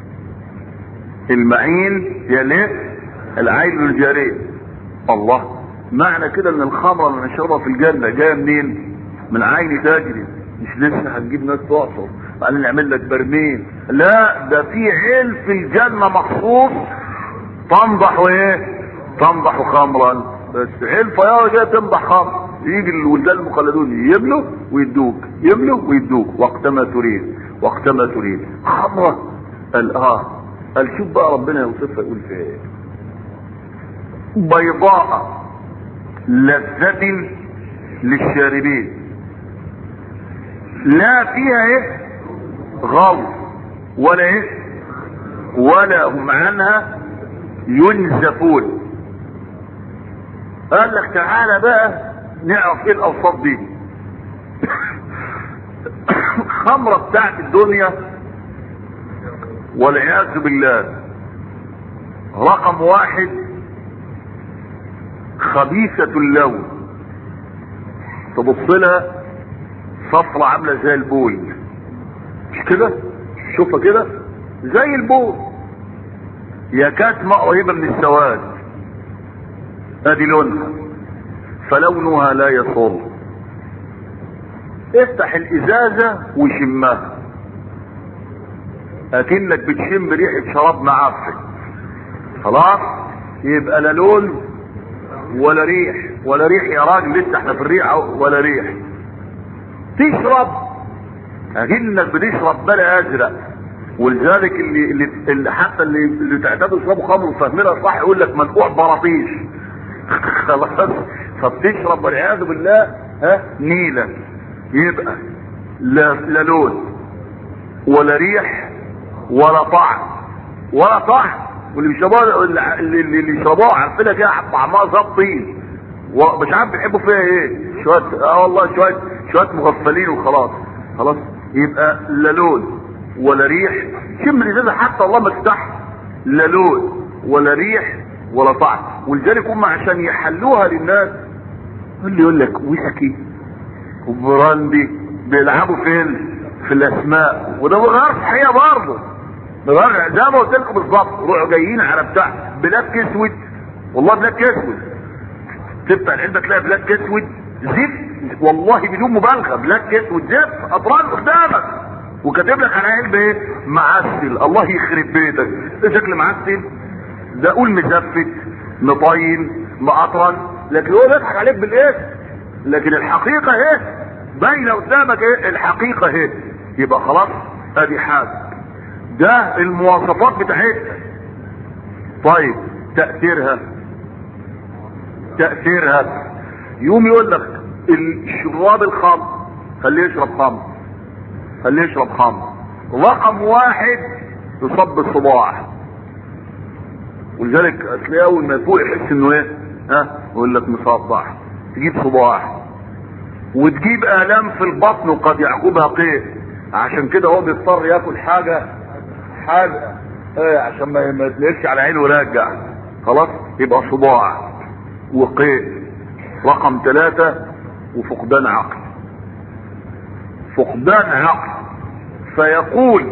المعين هي الايه العين الجارية الله معنى كده ان الخمرة اللي نشربها في الجنة جاية منين من عين تجري مش لسه هنجيب ناس تعصر بعدين نعمل لك برميل لا ده في عين في الجنة مخصوص تنضح وايه تنضح خمرا بس عين فيارة جاية تنضح خمر يجي الولدان المخلدون يملوا ويدوك يملوا ويدوك وقت ما تريد وقت ما تريد خمرة قال اه قال شوف بقى ربنا يوصفها يقول فيها ايه بيضاء لذة للشاربين لا فيها ايه غوص ولا ايه ولا هم عنها ينزفون قال لك تعالى بقى نعرف ايه الاوصاف دي خمرة بتاعت الدنيا والعياذ بالله رقم واحد خبيثة اللون تبص لها صفرة عاملة زي البول مش كده شوفها كده زي البول يا كتمة قريبة من السواد ادي لونها فلونها لا يصر افتح الازازة وشمها اكنك بتشم ريحة شراب معفن خلاص يبقى لا لون ولا ريح ولا ريح يا راجل لسه احنا في الريح ولا ريح تشرب اكنك بتشرب بلا ازرق ولذلك اللي, اللي, اللي حتى اللي, اللي تعتادوا يشربوا خمر وفاهمينها صح يقول لك منقوع براطيش خلاص فبتشرب والعياذ بالله ها نيلة يبقى لا, لا لون ولا ريح ولا طعم ولا طعم واللي بيشربوها اللي, اللي, اللي يشربوها عارفينها كده طعمها زي الطين ومش عارف بيحبوا فيها ايه شويه اه والله شويه شويه مغفلين وخلاص خلاص يبقى لا لون ولا ريح شم الازازه حتى الله ما تفتح لا لون ولا ريح ولا طعم ولذلك هم عشان يحلوها للناس اللي يقول لك ويسكي وبراندي بيلعبوا فين في الاسماء وده غير صحيه برضه بغير زي ما قلت لكم بالظبط روحوا جايين على بتاع بلاك اسود والله بلاك اسود تفتح العلبه تلاقي بلاك اسود زفت والله بدون مبالغه بلاك اسود زفت اطران قدامك وكاتب لك على علبه ايه معسل الله يخرب بيتك ايه شكل معسل ده قول مزفت مطين مقطرن لكن هو بيضحك عليك بالاسم لكن الحقيقه اهي باينه قدامك ايه الحقيقه اهي يبقى خلاص ادي حاجه ده المواصفات بتاعتها طيب تاثيرها تاثيرها يوم يقول لك الشراب الخمر خليه يشرب خمر خليه يشرب خمر رقم واحد يصب الصباع ولذلك هتلاقيه اول ما يفوق يحس انه ايه ها يقول لك مصدع تجيب صباع وتجيب الام في البطن وقد يعقبها قيء عشان كده هو بيضطر ياكل حاجه حاجه ايه عشان ما ما يتلقش على عينه ويرجع خلاص يبقى صداع وقيء رقم ثلاثة وفقدان عقل فقدان عقل فيقول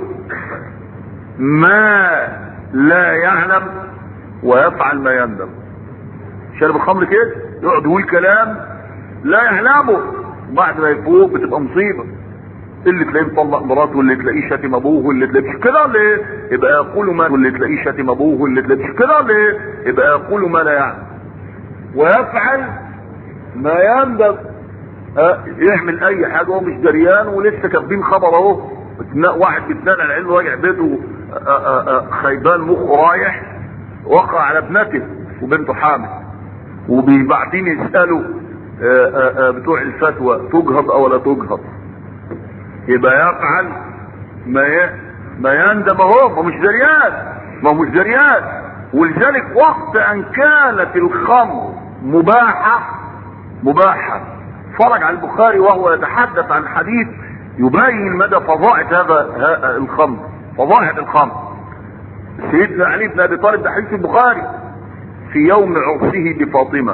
ما لا يعلم ويفعل ما يندم شرب الخمر كده يقعد يقول كلام لا يعلمه بعد ما يفوق بتبقى مصيبه اللي تلاقيه مطلق مراته واللي تلاقيه شاتم ابوه واللي تلاقيه كده ليه يبقى يقول ما واللي تلاقيه شاتم ابوه واللي تلاقيه كده ليه يبقى يقول ما لا يعلم ويفعل ما يندم أه يعمل اي حاجه هو مش دريان ولسه كاتبين خبر اهو واحد بيتنقل على انه راجع بيته أه أه خيبان مخه رايح وقع على ابنته وبنته حامل وبيبعتين يسالوا بتوع الفتوى تجهض او لا تجهض يبقى يفعل ما ي... ما يندم اهو ما مش دريان ما مش دريان ولذلك وقت ان كانت الخمر مباحة مباحة فرج على البخاري وهو يتحدث عن حديث يبين مدى فظاعة هذا الخمر فظاعة الخمر سيدنا علي بن ابي طالب ده حديث البخاري في يوم عرسه بفاطمة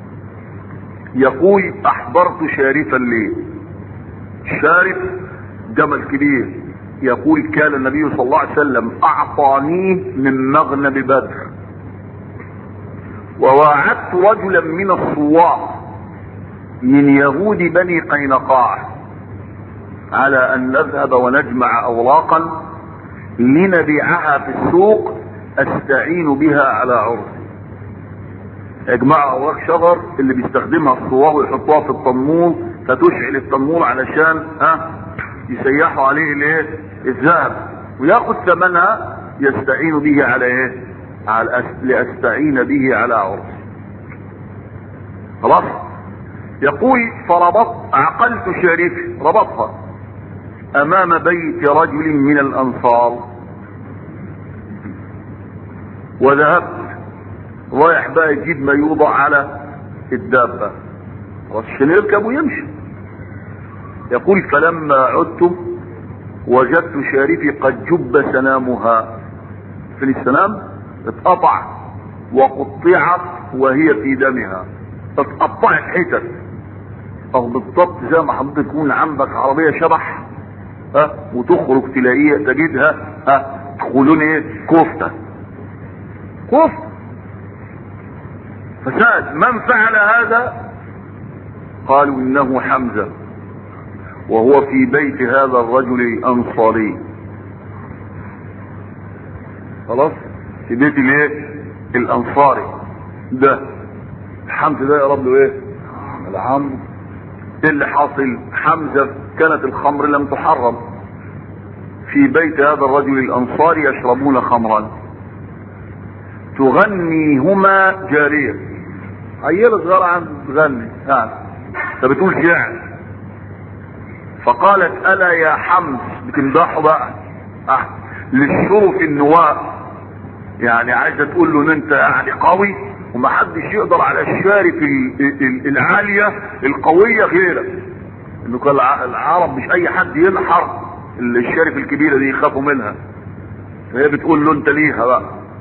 يقول احضرت شارفا لي شارف جمل كبير يقول كان النبي صلى الله عليه وسلم اعطانيه من مغنم بدر وواعدت رجلا من الصواع من يهود بني قينقاع على ان نذهب ونجمع اوراقا لنبيعها في السوق استعين بها على عرسي يجمعوا اوراق شجر اللي بيستخدمها الصواع ويحطوها في التنور فتشعل التنور علشان ها يسيحوا عليه الايه الذهب وياخد ثمنها يستعين به على ايه على أس... لاستعين به على عرسي خلاص يقول فربط عقلت شريفي ربطها امام بيت رجل من الانصار وذهبت رايح بقى يجيب ما يوضع على الدابة عشان يركب ويمشي يقول فلما عدت وجدت شارفي قد جب سنامها في السنام اتقطع وقطعت وهي في دمها اتقطعت حتت او بالضبط زي ما حضرتك يكون عندك عربيه شبح ها وتخرج تلاقيها تجدها ها تقولون ايه كفته كفر فسأل من فعل هذا قالوا انه حمزة وهو في بيت هذا الرجل الانصاري خلاص في بيت الايه الانصاري ده حمزة ده يا رب له ايه العم ايه اللي حاصل حمزة كانت الخمر لم تحرم في بيت هذا الرجل الانصاري يشربون خمرا تغنيهما جارية عيلة صغيرة عم تغني يعني فبتقول شعر فقالت الا يا حمز بتمدحه بقى اه للشرف النواء يعني عايزه تقول له ان انت يعني قوي ومحدش يقدر على الشارف العاليه القويه غيرك انه كان العرب مش اي حد ينحر الشارف الكبيره دي يخافوا منها فهي بتقول له انت ليها بقى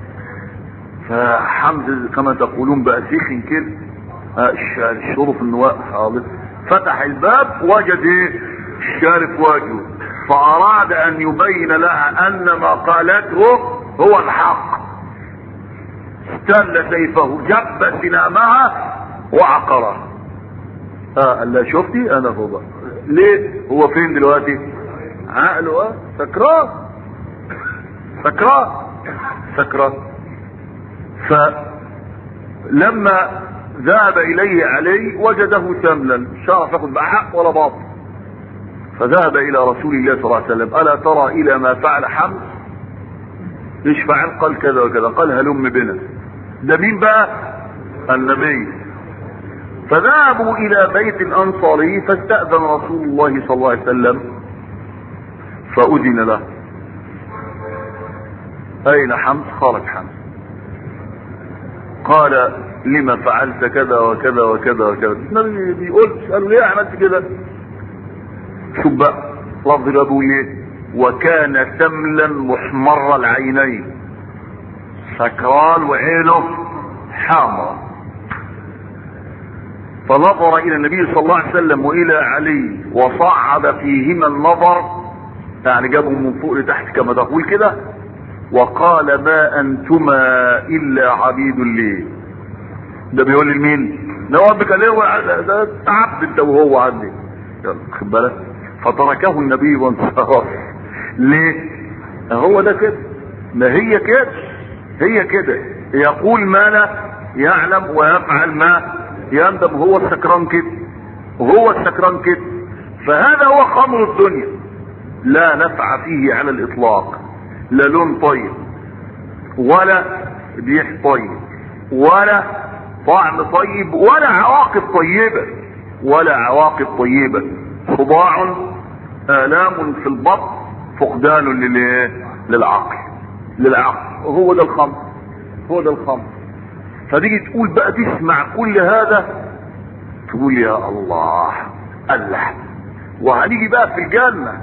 فحمد كما تقولون بقى سيخن كده الشرف النواء حاضر فتح الباب وجد ايه الشارف وجهه فاراد ان يبين لها ان ما قالته هو الحق استل سيفه جب سنامها وعقرها اه قال لها شفتي انا هو بقى ليه هو فين دلوقتي عقله اه سكران سكران سكران فلما ذهب اليه علي وجده سملا مش عارف ياخد بقى حق ولا باطل فذهب الى رسول الله صلى الله عليه وسلم الا ترى الى ما فعل حمز ايش فعل قال كذا وكذا قال هلم بنا ده مين بقى النبي فذهبوا الى بيت الانصاري فاستأذن رسول الله صلى الله عليه وسلم فأذن له اين حمز خرج حمز قال لما فعلت كذا وكذا وكذا وكذا النبي بيقول قالوا ليه عملت كده شوف بقى لفظ ابو ايه وكان سملا محمر العينين سكران وعينه حامرة فنظر الى النبي صلى الله عليه وسلم والى علي وصعد فيهما النظر يعني جابهم من فوق لتحت كما تقول كده وقال ما انتما الا عبيد لي ده بيقول لمين ده ربك ليه ده عبد انت وهو عندي يلا خد بالك فتركه النبي وانصرف ليه هو ده كده ما هي كده هي كده يقول ما لا يعلم ويفعل ما يندم هو السكران كده وهو السكران كده فهذا هو خمر الدنيا لا نفع فيه على الاطلاق لا لون طيب ولا ريح طيب ولا طعم طيب ولا عواقب طيبة ولا عواقب طيبة صداع آلام في البطن فقدان للعقل للعقل هو ده الخمر هو ده الخمر فتيجي تقول بقى تسمع كل هذا تقول يا الله الله وهنيجي بقى في الجنة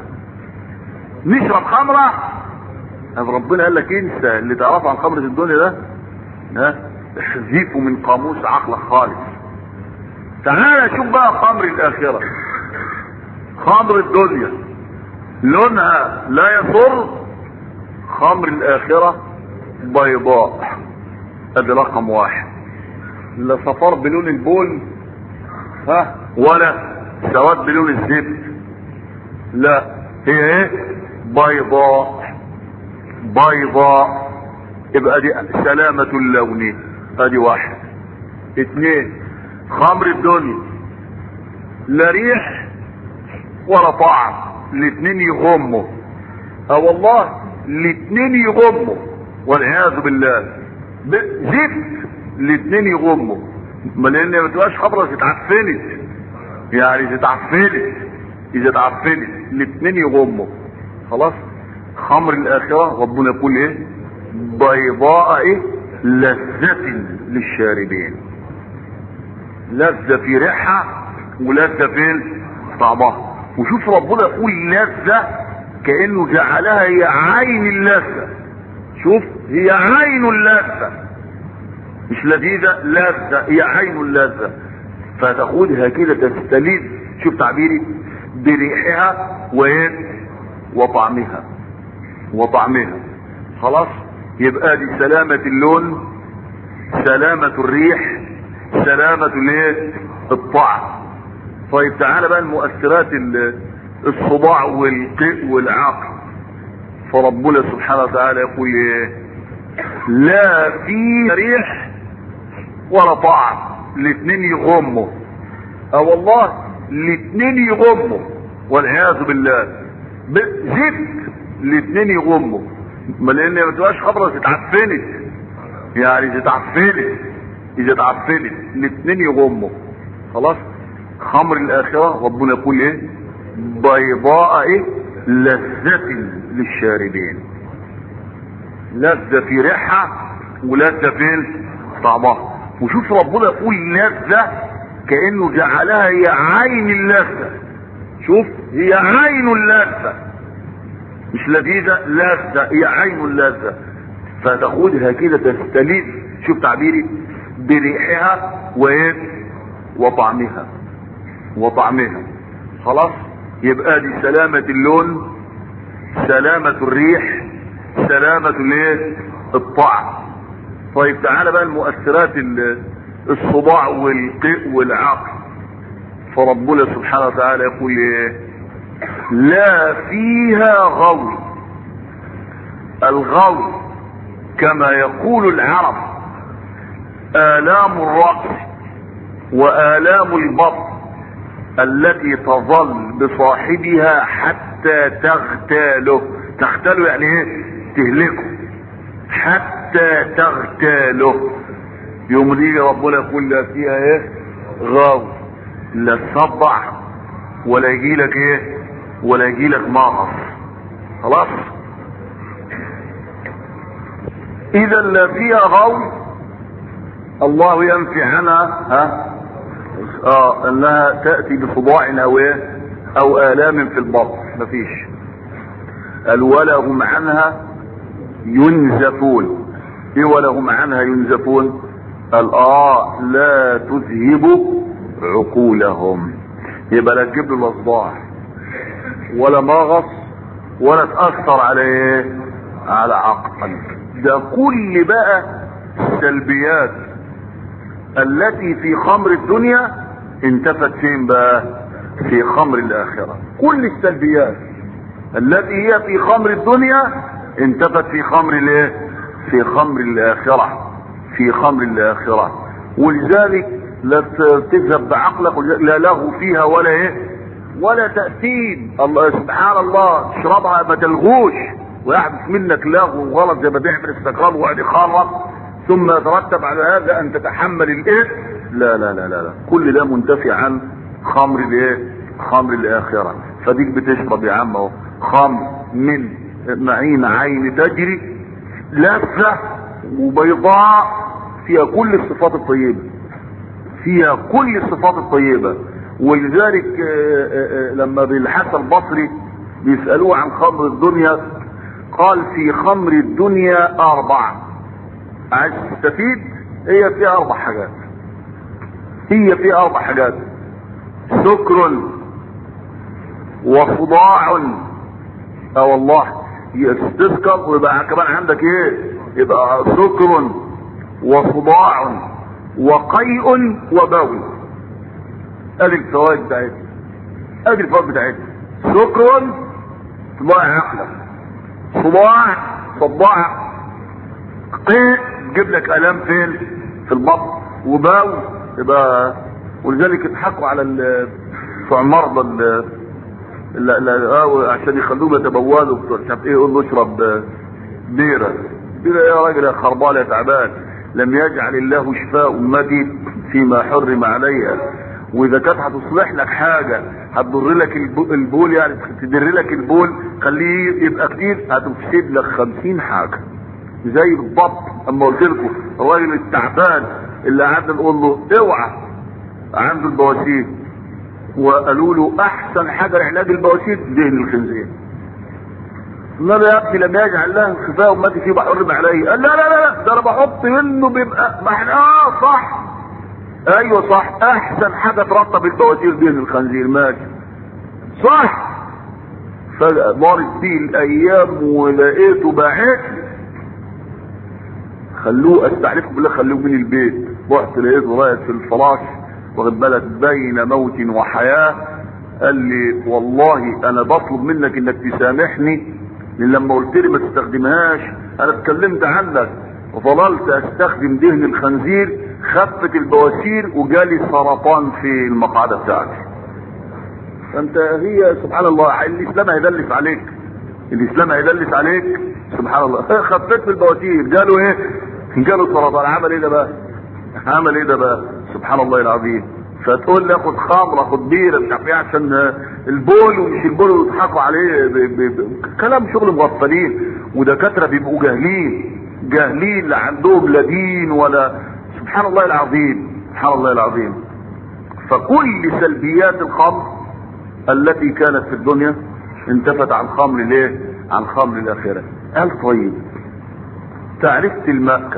نشرب خمرة ربنا قال لك انسى اللي تعرفه عن خمرة الدنيا ده ها احذفه من قاموس عقلك خالص تعال شوف بقى خمر الاخرة خمر الدنيا لونها لا يضر خمر الاخرة بيضاء ادي رقم واحد لا صفار بلون البول ها ولا سواد بلون الزبد لا هي ايه بيضاء بيضاء يبقى دي سلامة اللون ادي واحد اتنين خمر الدنيا لا ريح ولا طعم الاتنين يغموا اه والله الاتنين يغموا والعياذ بالله زفت الاتنين يغموا ما لان ما تبقاش خمره تتعفنت يعني تتعفنت اذا اتعفنت الاتنين يغموا خلاص خمر الاخرة ربنا يقول ايه بيضاء ايه لذة للشاربين لذة في ريحها ولذة فين طعمها وشوف ربنا يقول لذة كأنه جعلها هي عين اللذة شوف هي عين اللذة مش لذيذة لذة هي عين اللذة فتاخدها كده تستلذ شوف تعبيري بريحها وايه وطعمها وطعمها خلاص يبقى دي سلامة اللون سلامة الريح سلامة الايه الطعم طيب تعالى بقى المؤثرات الصداع والقيء والعقل فربنا سبحانه وتعالى يقول ايه لا في ريح ولا طعم الاثنين يغموا اه والله الاثنين يغموا والعياذ بالله زفت الاثنين يغموا ما لان ما تبقاش خبره اتعفنت يعني اذا اتعفنت اذا اتعفنت الاثنين يغموا خلاص خمر الاخره ربنا يقول ايه بيضاء ايه لذة للشاربين لذة في ريحها ولذة فين طعمها وشوف ربنا يقول لذة كأنه جعلها هي عين اللذة شوف هي عين اللذة مش لذيذة لذة هي عين اللذة فتاخدها كده تستلذ شوف تعبيري بريحها وايه وطعمها وطعمها خلاص يبقى دي سلامة اللون سلامة الريح سلامة الايه الطعم طيب تعالى بقى المؤثرات الصداع والقيء والعقل فربنا سبحانه وتعالى يقول ايه لا فيها غول الغول كما يقول العرب آلام الرأس وآلام البطن التي تظل بصاحبها حتى تغتاله تغتاله يعني ايه تهلكه حتى تغتاله يوم يجي ربنا يقول لا فيها ايه غاو لا تصدع ولا يجي لك ايه ولا يجي لك مغص خلاص اذا لا فيها غو الله ينفي عنها ها اه انها تأتي بصداع او ايه او الام في البطن مفيش قال ولا هم عنها ينزفون ايه ولا هم عنها ينزفون قال اه لا تذهب عقولهم يبقى لا تجيب له الاصداع ولا مغص ولا تأثر على ايه على عقل ده كل بقى السلبيات التي في خمر الدنيا انتفت فين بقى في خمر الاخرة كل السلبيات التي هي في خمر الدنيا انتفت في خمر الايه في خمر الاخرة في خمر الاخرة ولذلك لا تذهب بعقلك لا له فيها ولا ايه ولا تأثيم الله سبحان الله تشربها ما تلغوش ويحدث منك لغو وغلط زي ما بيعمل السكران وقاعد يخرف ثم يترتب على هذا ان تتحمل الاثم لا لا لا لا لا كل ده منتفي عن خمر الايه خمر الاخره فديك بتشرب يا عم اهو خمر من معين عين تجري لذة وبيضاء فيها كل الصفات الطيبة فيها كل الصفات الطيبة ولذلك لما بالحسن البصري بيسألوه عن خمر الدنيا قال في خمر الدنيا اربع عايز تستفيد هي فيها اربع حاجات هي فيها اربع حاجات سكر وصداع اه والله تذكر ويبقى كمان عندك ايه يبقى سكر وصداع وقيء وبول ادي الفوائد بتاعتها ادي الفوائد بتاعتها سكر صداع عقلك صداع صداع قيء تجيب لك الام فين في البطن وباو يبقى ولذلك يضحكوا على بتوع المرضى لا لا اه عشان يخلوهم يتبولوا مش عارف ايه يقول له اشرب بيره بيره يا راجل يا خربان يا تعبان لم يجعل الله شفاء امتي فيما حرم عليها واذا كانت هتصلح لك حاجه هتضر لك البول يعني تدر لك البول خليه يبقى كتير هتفسد لك خمسين حاجه زي بالضبط اما قلت لكم الراجل التعبان اللي قعدنا نقول له اوعى عنده البواسير وقالوا له احسن حاجه لعلاج البواسير دهن الخنزير النبي يا ابني لم يجعل له خفاء امتي فيه بحرم عليه قال لا لا لا لا ده انا بحط منه بيبقى ما احنا اه صح ايوه صح احسن حاجه ترطب البواسير دهن الخنزير ماشي صح فجأة مرت بيه الايام ولقيته بعت خلوه استحلفكم بالله خلوه من البيت رحت لقيته رايح في الفراش واخد بالك بين موت وحياه قال لي والله انا بطلب منك انك تسامحني لان لما قلت لي ما تستخدمهاش انا اتكلمت عنك وظللت استخدم دهن الخنزير خفت البواسير وجالي سرطان في المقعده بتاعتي فانت هي سبحان الله الاسلام هيدلس عليك الاسلام هيدلس عليك سبحان الله خفت في البواسير جاله ايه جاله سرطان عمل ايه ده بقى عمل ايه ده بقى سبحان الله العظيم فتقول لي اخد خمر اخد بيره مش عارف ايه عشان البول ومش البول ويضحكوا عليه ب... ب... ب... كلام شغل مغفلين ودكاتره بيبقوا جاهلين جاهلين لا عندهم لا دين ولا سبحان الله العظيم سبحان الله العظيم فكل سلبيات الخمر التي كانت في الدنيا انتفت عن خمر ليه عن خمر الاخره قال طيب تعرفت المأكل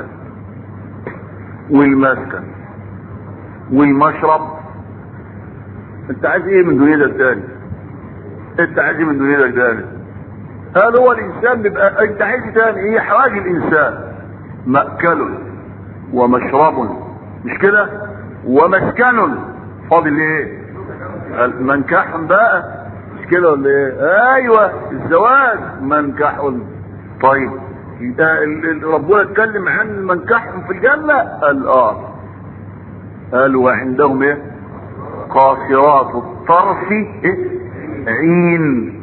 والمسكن والمشرب انت عايز ايه من دنيتك تاني انت عايز ايه من دنيتك تاني هل هو الانسان بيبقى انت عايز تاني ايه حواج الانسان مأكل ومشرب مش كده ومسكن فاضل ايه منكح بقى مش كده ولا ايه ايوه الزواج منكح طيب ربنا اتكلم عن منكحهم في الجنة قال اه قال وعندهم ايه قاصرات الطرف ايه عين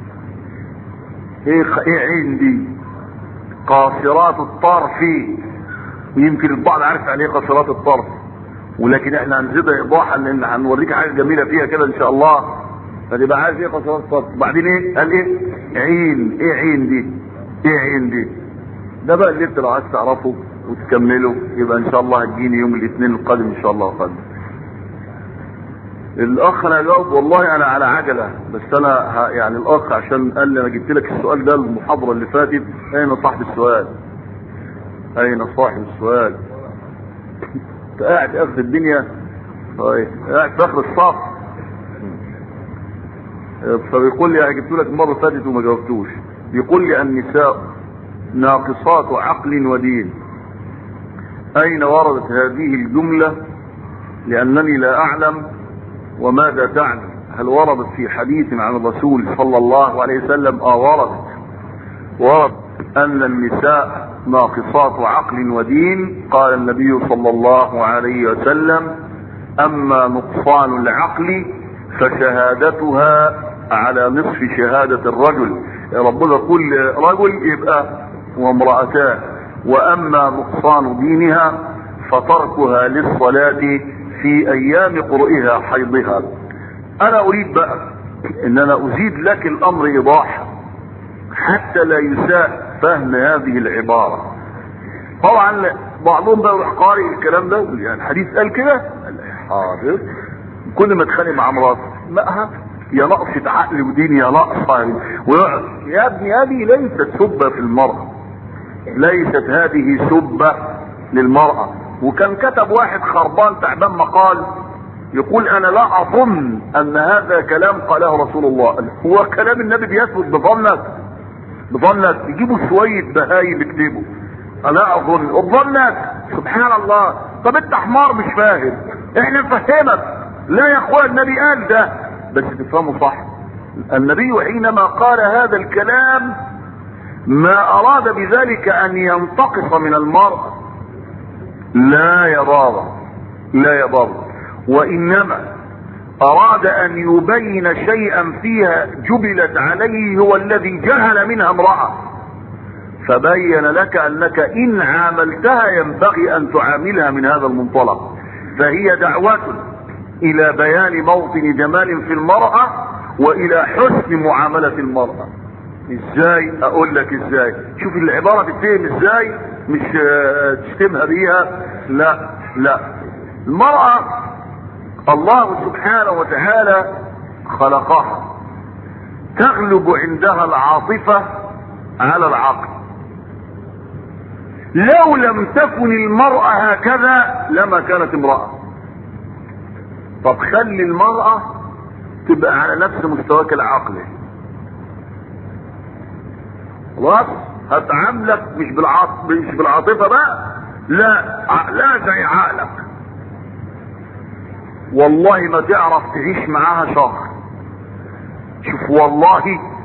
ايه ايه عين دي قاصرات الطرف ويمكن البعض عارف يعني ايه قاصرات الطرف ولكن احنا هنزيدها ايضاحا لان هنوريك حاجه جميله فيها كده ان شاء الله فتبقى عارف ايه قاصرات الطرف وبعدين ايه قال ايه عين ايه عين دي ايه عين دي ده بقى اللي انت لو عايز تعرفه وتكمله يبقى ان شاء الله هتجيني يوم الاثنين القادم ان شاء الله قادم الاخ انا جاوب والله انا على عجله بس انا ه... يعني الاخ عشان قال لي انا جبت لك السؤال ده المحاضره اللي فاتت اين صاحب السؤال اين صاحب السؤال انت قاعد في اخر الدنيا طيب قاعد في اخر الصف فبيقول لي انا جبت لك المره اللي فاتت وما جاوبتوش بيقول لي النساء ناقصات عقل ودين اين وردت هذه الجمله لانني لا اعلم وماذا تعني هل وردت في حديث عن الرسول صلى الله عليه وسلم اه وردت ورد ان النساء ناقصات عقل ودين قال النبي صلى الله عليه وسلم اما نقصان العقل فشهادتها على نصف شهادة الرجل ربنا كل رجل يبقى وامرأتان واما نقصان دينها فتركها للصلاة في ايام قرئها حيضها انا اريد بقى ان انا ازيد لك الامر ايضاحا حتى لا يساء فهم هذه العبارة طبعا بعضهم بقى يروح قارئ الكلام ده يعني الحديث قال كده قال حاضر كل ما اتخانق مع مراته مقها يا نقصة عقل ودين يا نقصة ويقعد يا ابني هذه ليست سبة في المرأة ليست هذه سبة للمرأة وكان كتب واحد خربان تعبان مقال يقول انا لا اظن ان هذا كلام قاله رسول الله هو كلام النبي بيثبت بظنك بظنك يجيبوا شوية بهايم يكتبوا انا اظن بظنك سبحان الله طب انت حمار مش فاهم احنا نفهمك لا يا اخويا النبي قال ده بس تفهمه صح النبي حينما قال هذا الكلام ما اراد بذلك ان ينتقص من المرأة لا يا بابا لا يا بابا وانما اراد ان يبين شيئا فيها جبلت عليه هو الذي جهل منها امرأة فبين لك انك ان عاملتها ينبغي ان تعاملها من هذا المنطلق فهي دعوة الى بيان موطن جمال في المرأة والى حسن معاملة المرأة ازاي اقول لك ازاي شوف العبارة تتفهم ازاي مش تشتمها بيها لا لا المرأة الله سبحانه وتعالى خلقها تغلب عندها العاطفة على العقل لو لم تكن المرأة هكذا لما كانت امرأة طب خلي المرأة تبقى على نفس مستواك العقلي خلاص هتعاملك مش بالعاطفة مش بالعاطفة بقى لا عقلها زي عقلك والله ما تعرف تعيش معاها شهر شوف والله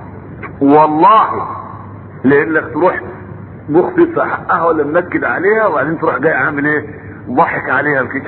والله لانك تروح مخطئ في حقها ولا منكد عليها وبعدين تروح جاي عامل ايه ضحك عليها كده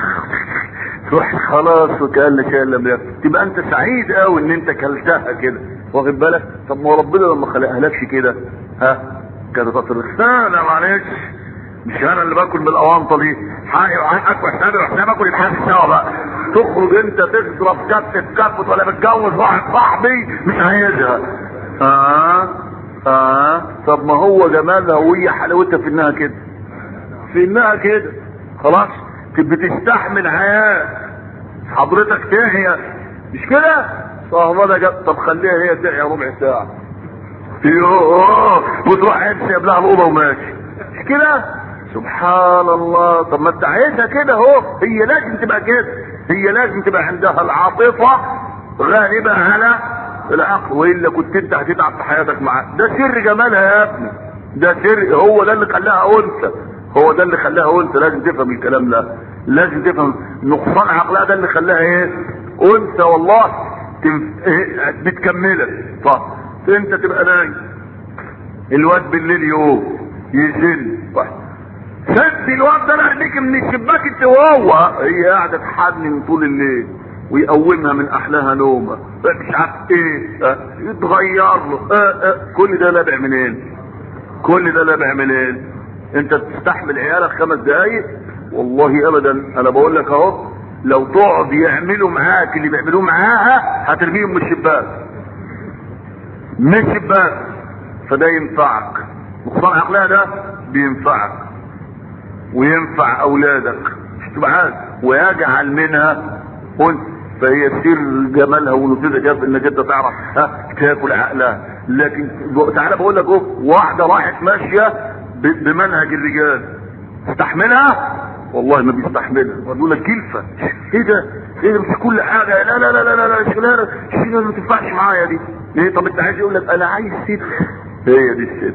تروح خلاص وكان لا شيء الا تبقى انت سعيد قوي ان انت كلتها كده واخد بالك طب ما ربنا لما خلقها لكش كده ها كانت تطرق لا معلش مش انا اللي باكل من الاوانطه دي حقي وحقك وحسابي وحسابك ونتحاسب سوا بقى تخرج انت تضرب كف في كف ولا بتجوز واحد صاحبي مش عايزها اه اه طب ما هو جمالها وهي حلاوتها في انها كده في انها كده خلاص بتستحمل حياه حضرتك تحيا مش كده صاحبنا جاب طب خليها هي تحيا ربع ساعه يوه وتروح انت لها الاوضه وماشي مش كده سبحان الله طب ما انت عايزها كده اهو هي لازم تبقى كده هي لازم تبقى عندها العاطفه غالبه على العقل والا كنت انت هتتعب في حياتك معاه ده سر جمالها يا ابني ده سر هو ده اللي خلاها انثى هو ده اللي خلاها انثى لازم تفهم الكلام ده لازم تفهم نقصان عقلها ده اللي خلاها ايه انثى والله تنف... إيه؟ بتكملك طب انت تبقى نايم الواد بالليل يوم يزن سد الواد ده لعبيك من الشباك انت وهو هي قاعده تحنن طول الليل ويقومها من احلاها نومه مش عارف ايه اه يتغير له اه اه كل ده نابع منين كل ده نابع منين انت تستحمل عيالك خمس دقايق والله ابدا انا بقول لك اهو لو تقعد يعملوا معاك اللي بيعملوه معاها هترميهم من الشباك من الشباك فده ينفعك نقصان عقلها ده بينفعك وينفع اولادك مش تبقى عارف ويجعل منها قلت فهي سر جمالها ونتيجة في انك انت تعرف ها تاكل عقلها لكن تعالى بقول لك اهو واحده راحت ماشيه بمنهج الرجال تستحملها والله ما بيستحملها بقول لك جلفه ايه ده ايه ده مش كل حاجه لا لا لا لا لا لا شغلانه شغلانه ما تنفعش معايا دي ايه طب انت عايز يقول لك انا عايز ست هي دي الست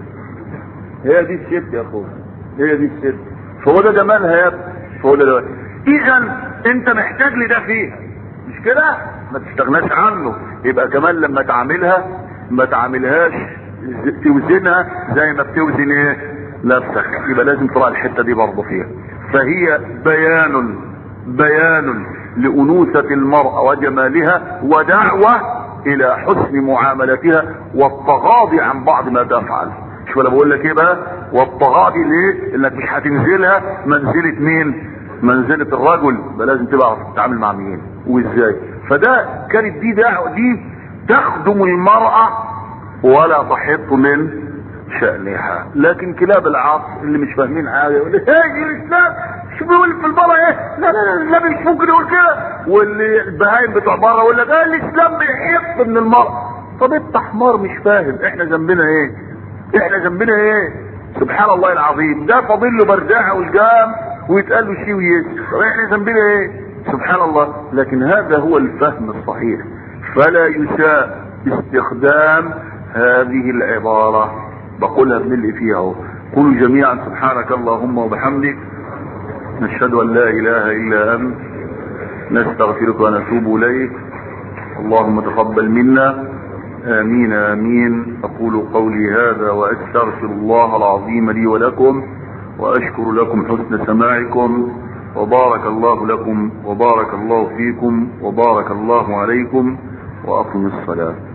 هي دي الست يا اخويا هي دي الست فهو ده جمالها يا ابني فهو ده دلوقتي اذا انت محتاج لده فيها مش كده ما تستغناش عنه يبقى كمان لما تعاملها ما تعاملهاش توزنها زي ما بتوزن ايه نفسك يبقى لازم تراعي الحته دي برضه فيها فهي بيان بيان لانوثه المراه وجمالها ودعوه الى حسن معاملتها والتغاضي عن بعض ما تفعل شو انا بقول لك ايه بقى والتغاضي ليه انك مش هتنزلها منزله مين منزله الرجل بقى لازم تبقى تتعامل مع مين وازاي فده كانت دي دعوه دي تخدم المراه ولا تحط من شأنها لكن كلاب العصر اللي مش فاهمين حاجه يقول لك ايه الاسلام شو بيقول في البره ايه لا لا لا النبي مش ممكن يقول كده واللي البهايم بتوع بره يقول لك ايه الاسلام بيحط من المرأة طب انت حمار مش فاهم احنا ذنبنا ايه احنا ذنبنا ايه سبحان الله العظيم ده فاضل له برداعه والجام ويتقال له شيء ويس طب احنا ذنبنا ايه سبحان الله لكن هذا هو الفهم الصحيح فلا يساء باستخدام هذه العبارة بقولها بملء فيها اهو قولوا جميعا سبحانك اللهم وبحمدك نشهد ان لا اله الا انت نستغفرك ونتوب اليك اللهم تقبل منا امين امين اقول قولي هذا واستغفر الله العظيم لي ولكم واشكر لكم حسن سماعكم وبارك الله لكم وبارك الله فيكم وبارك الله عليكم واقم الصلاه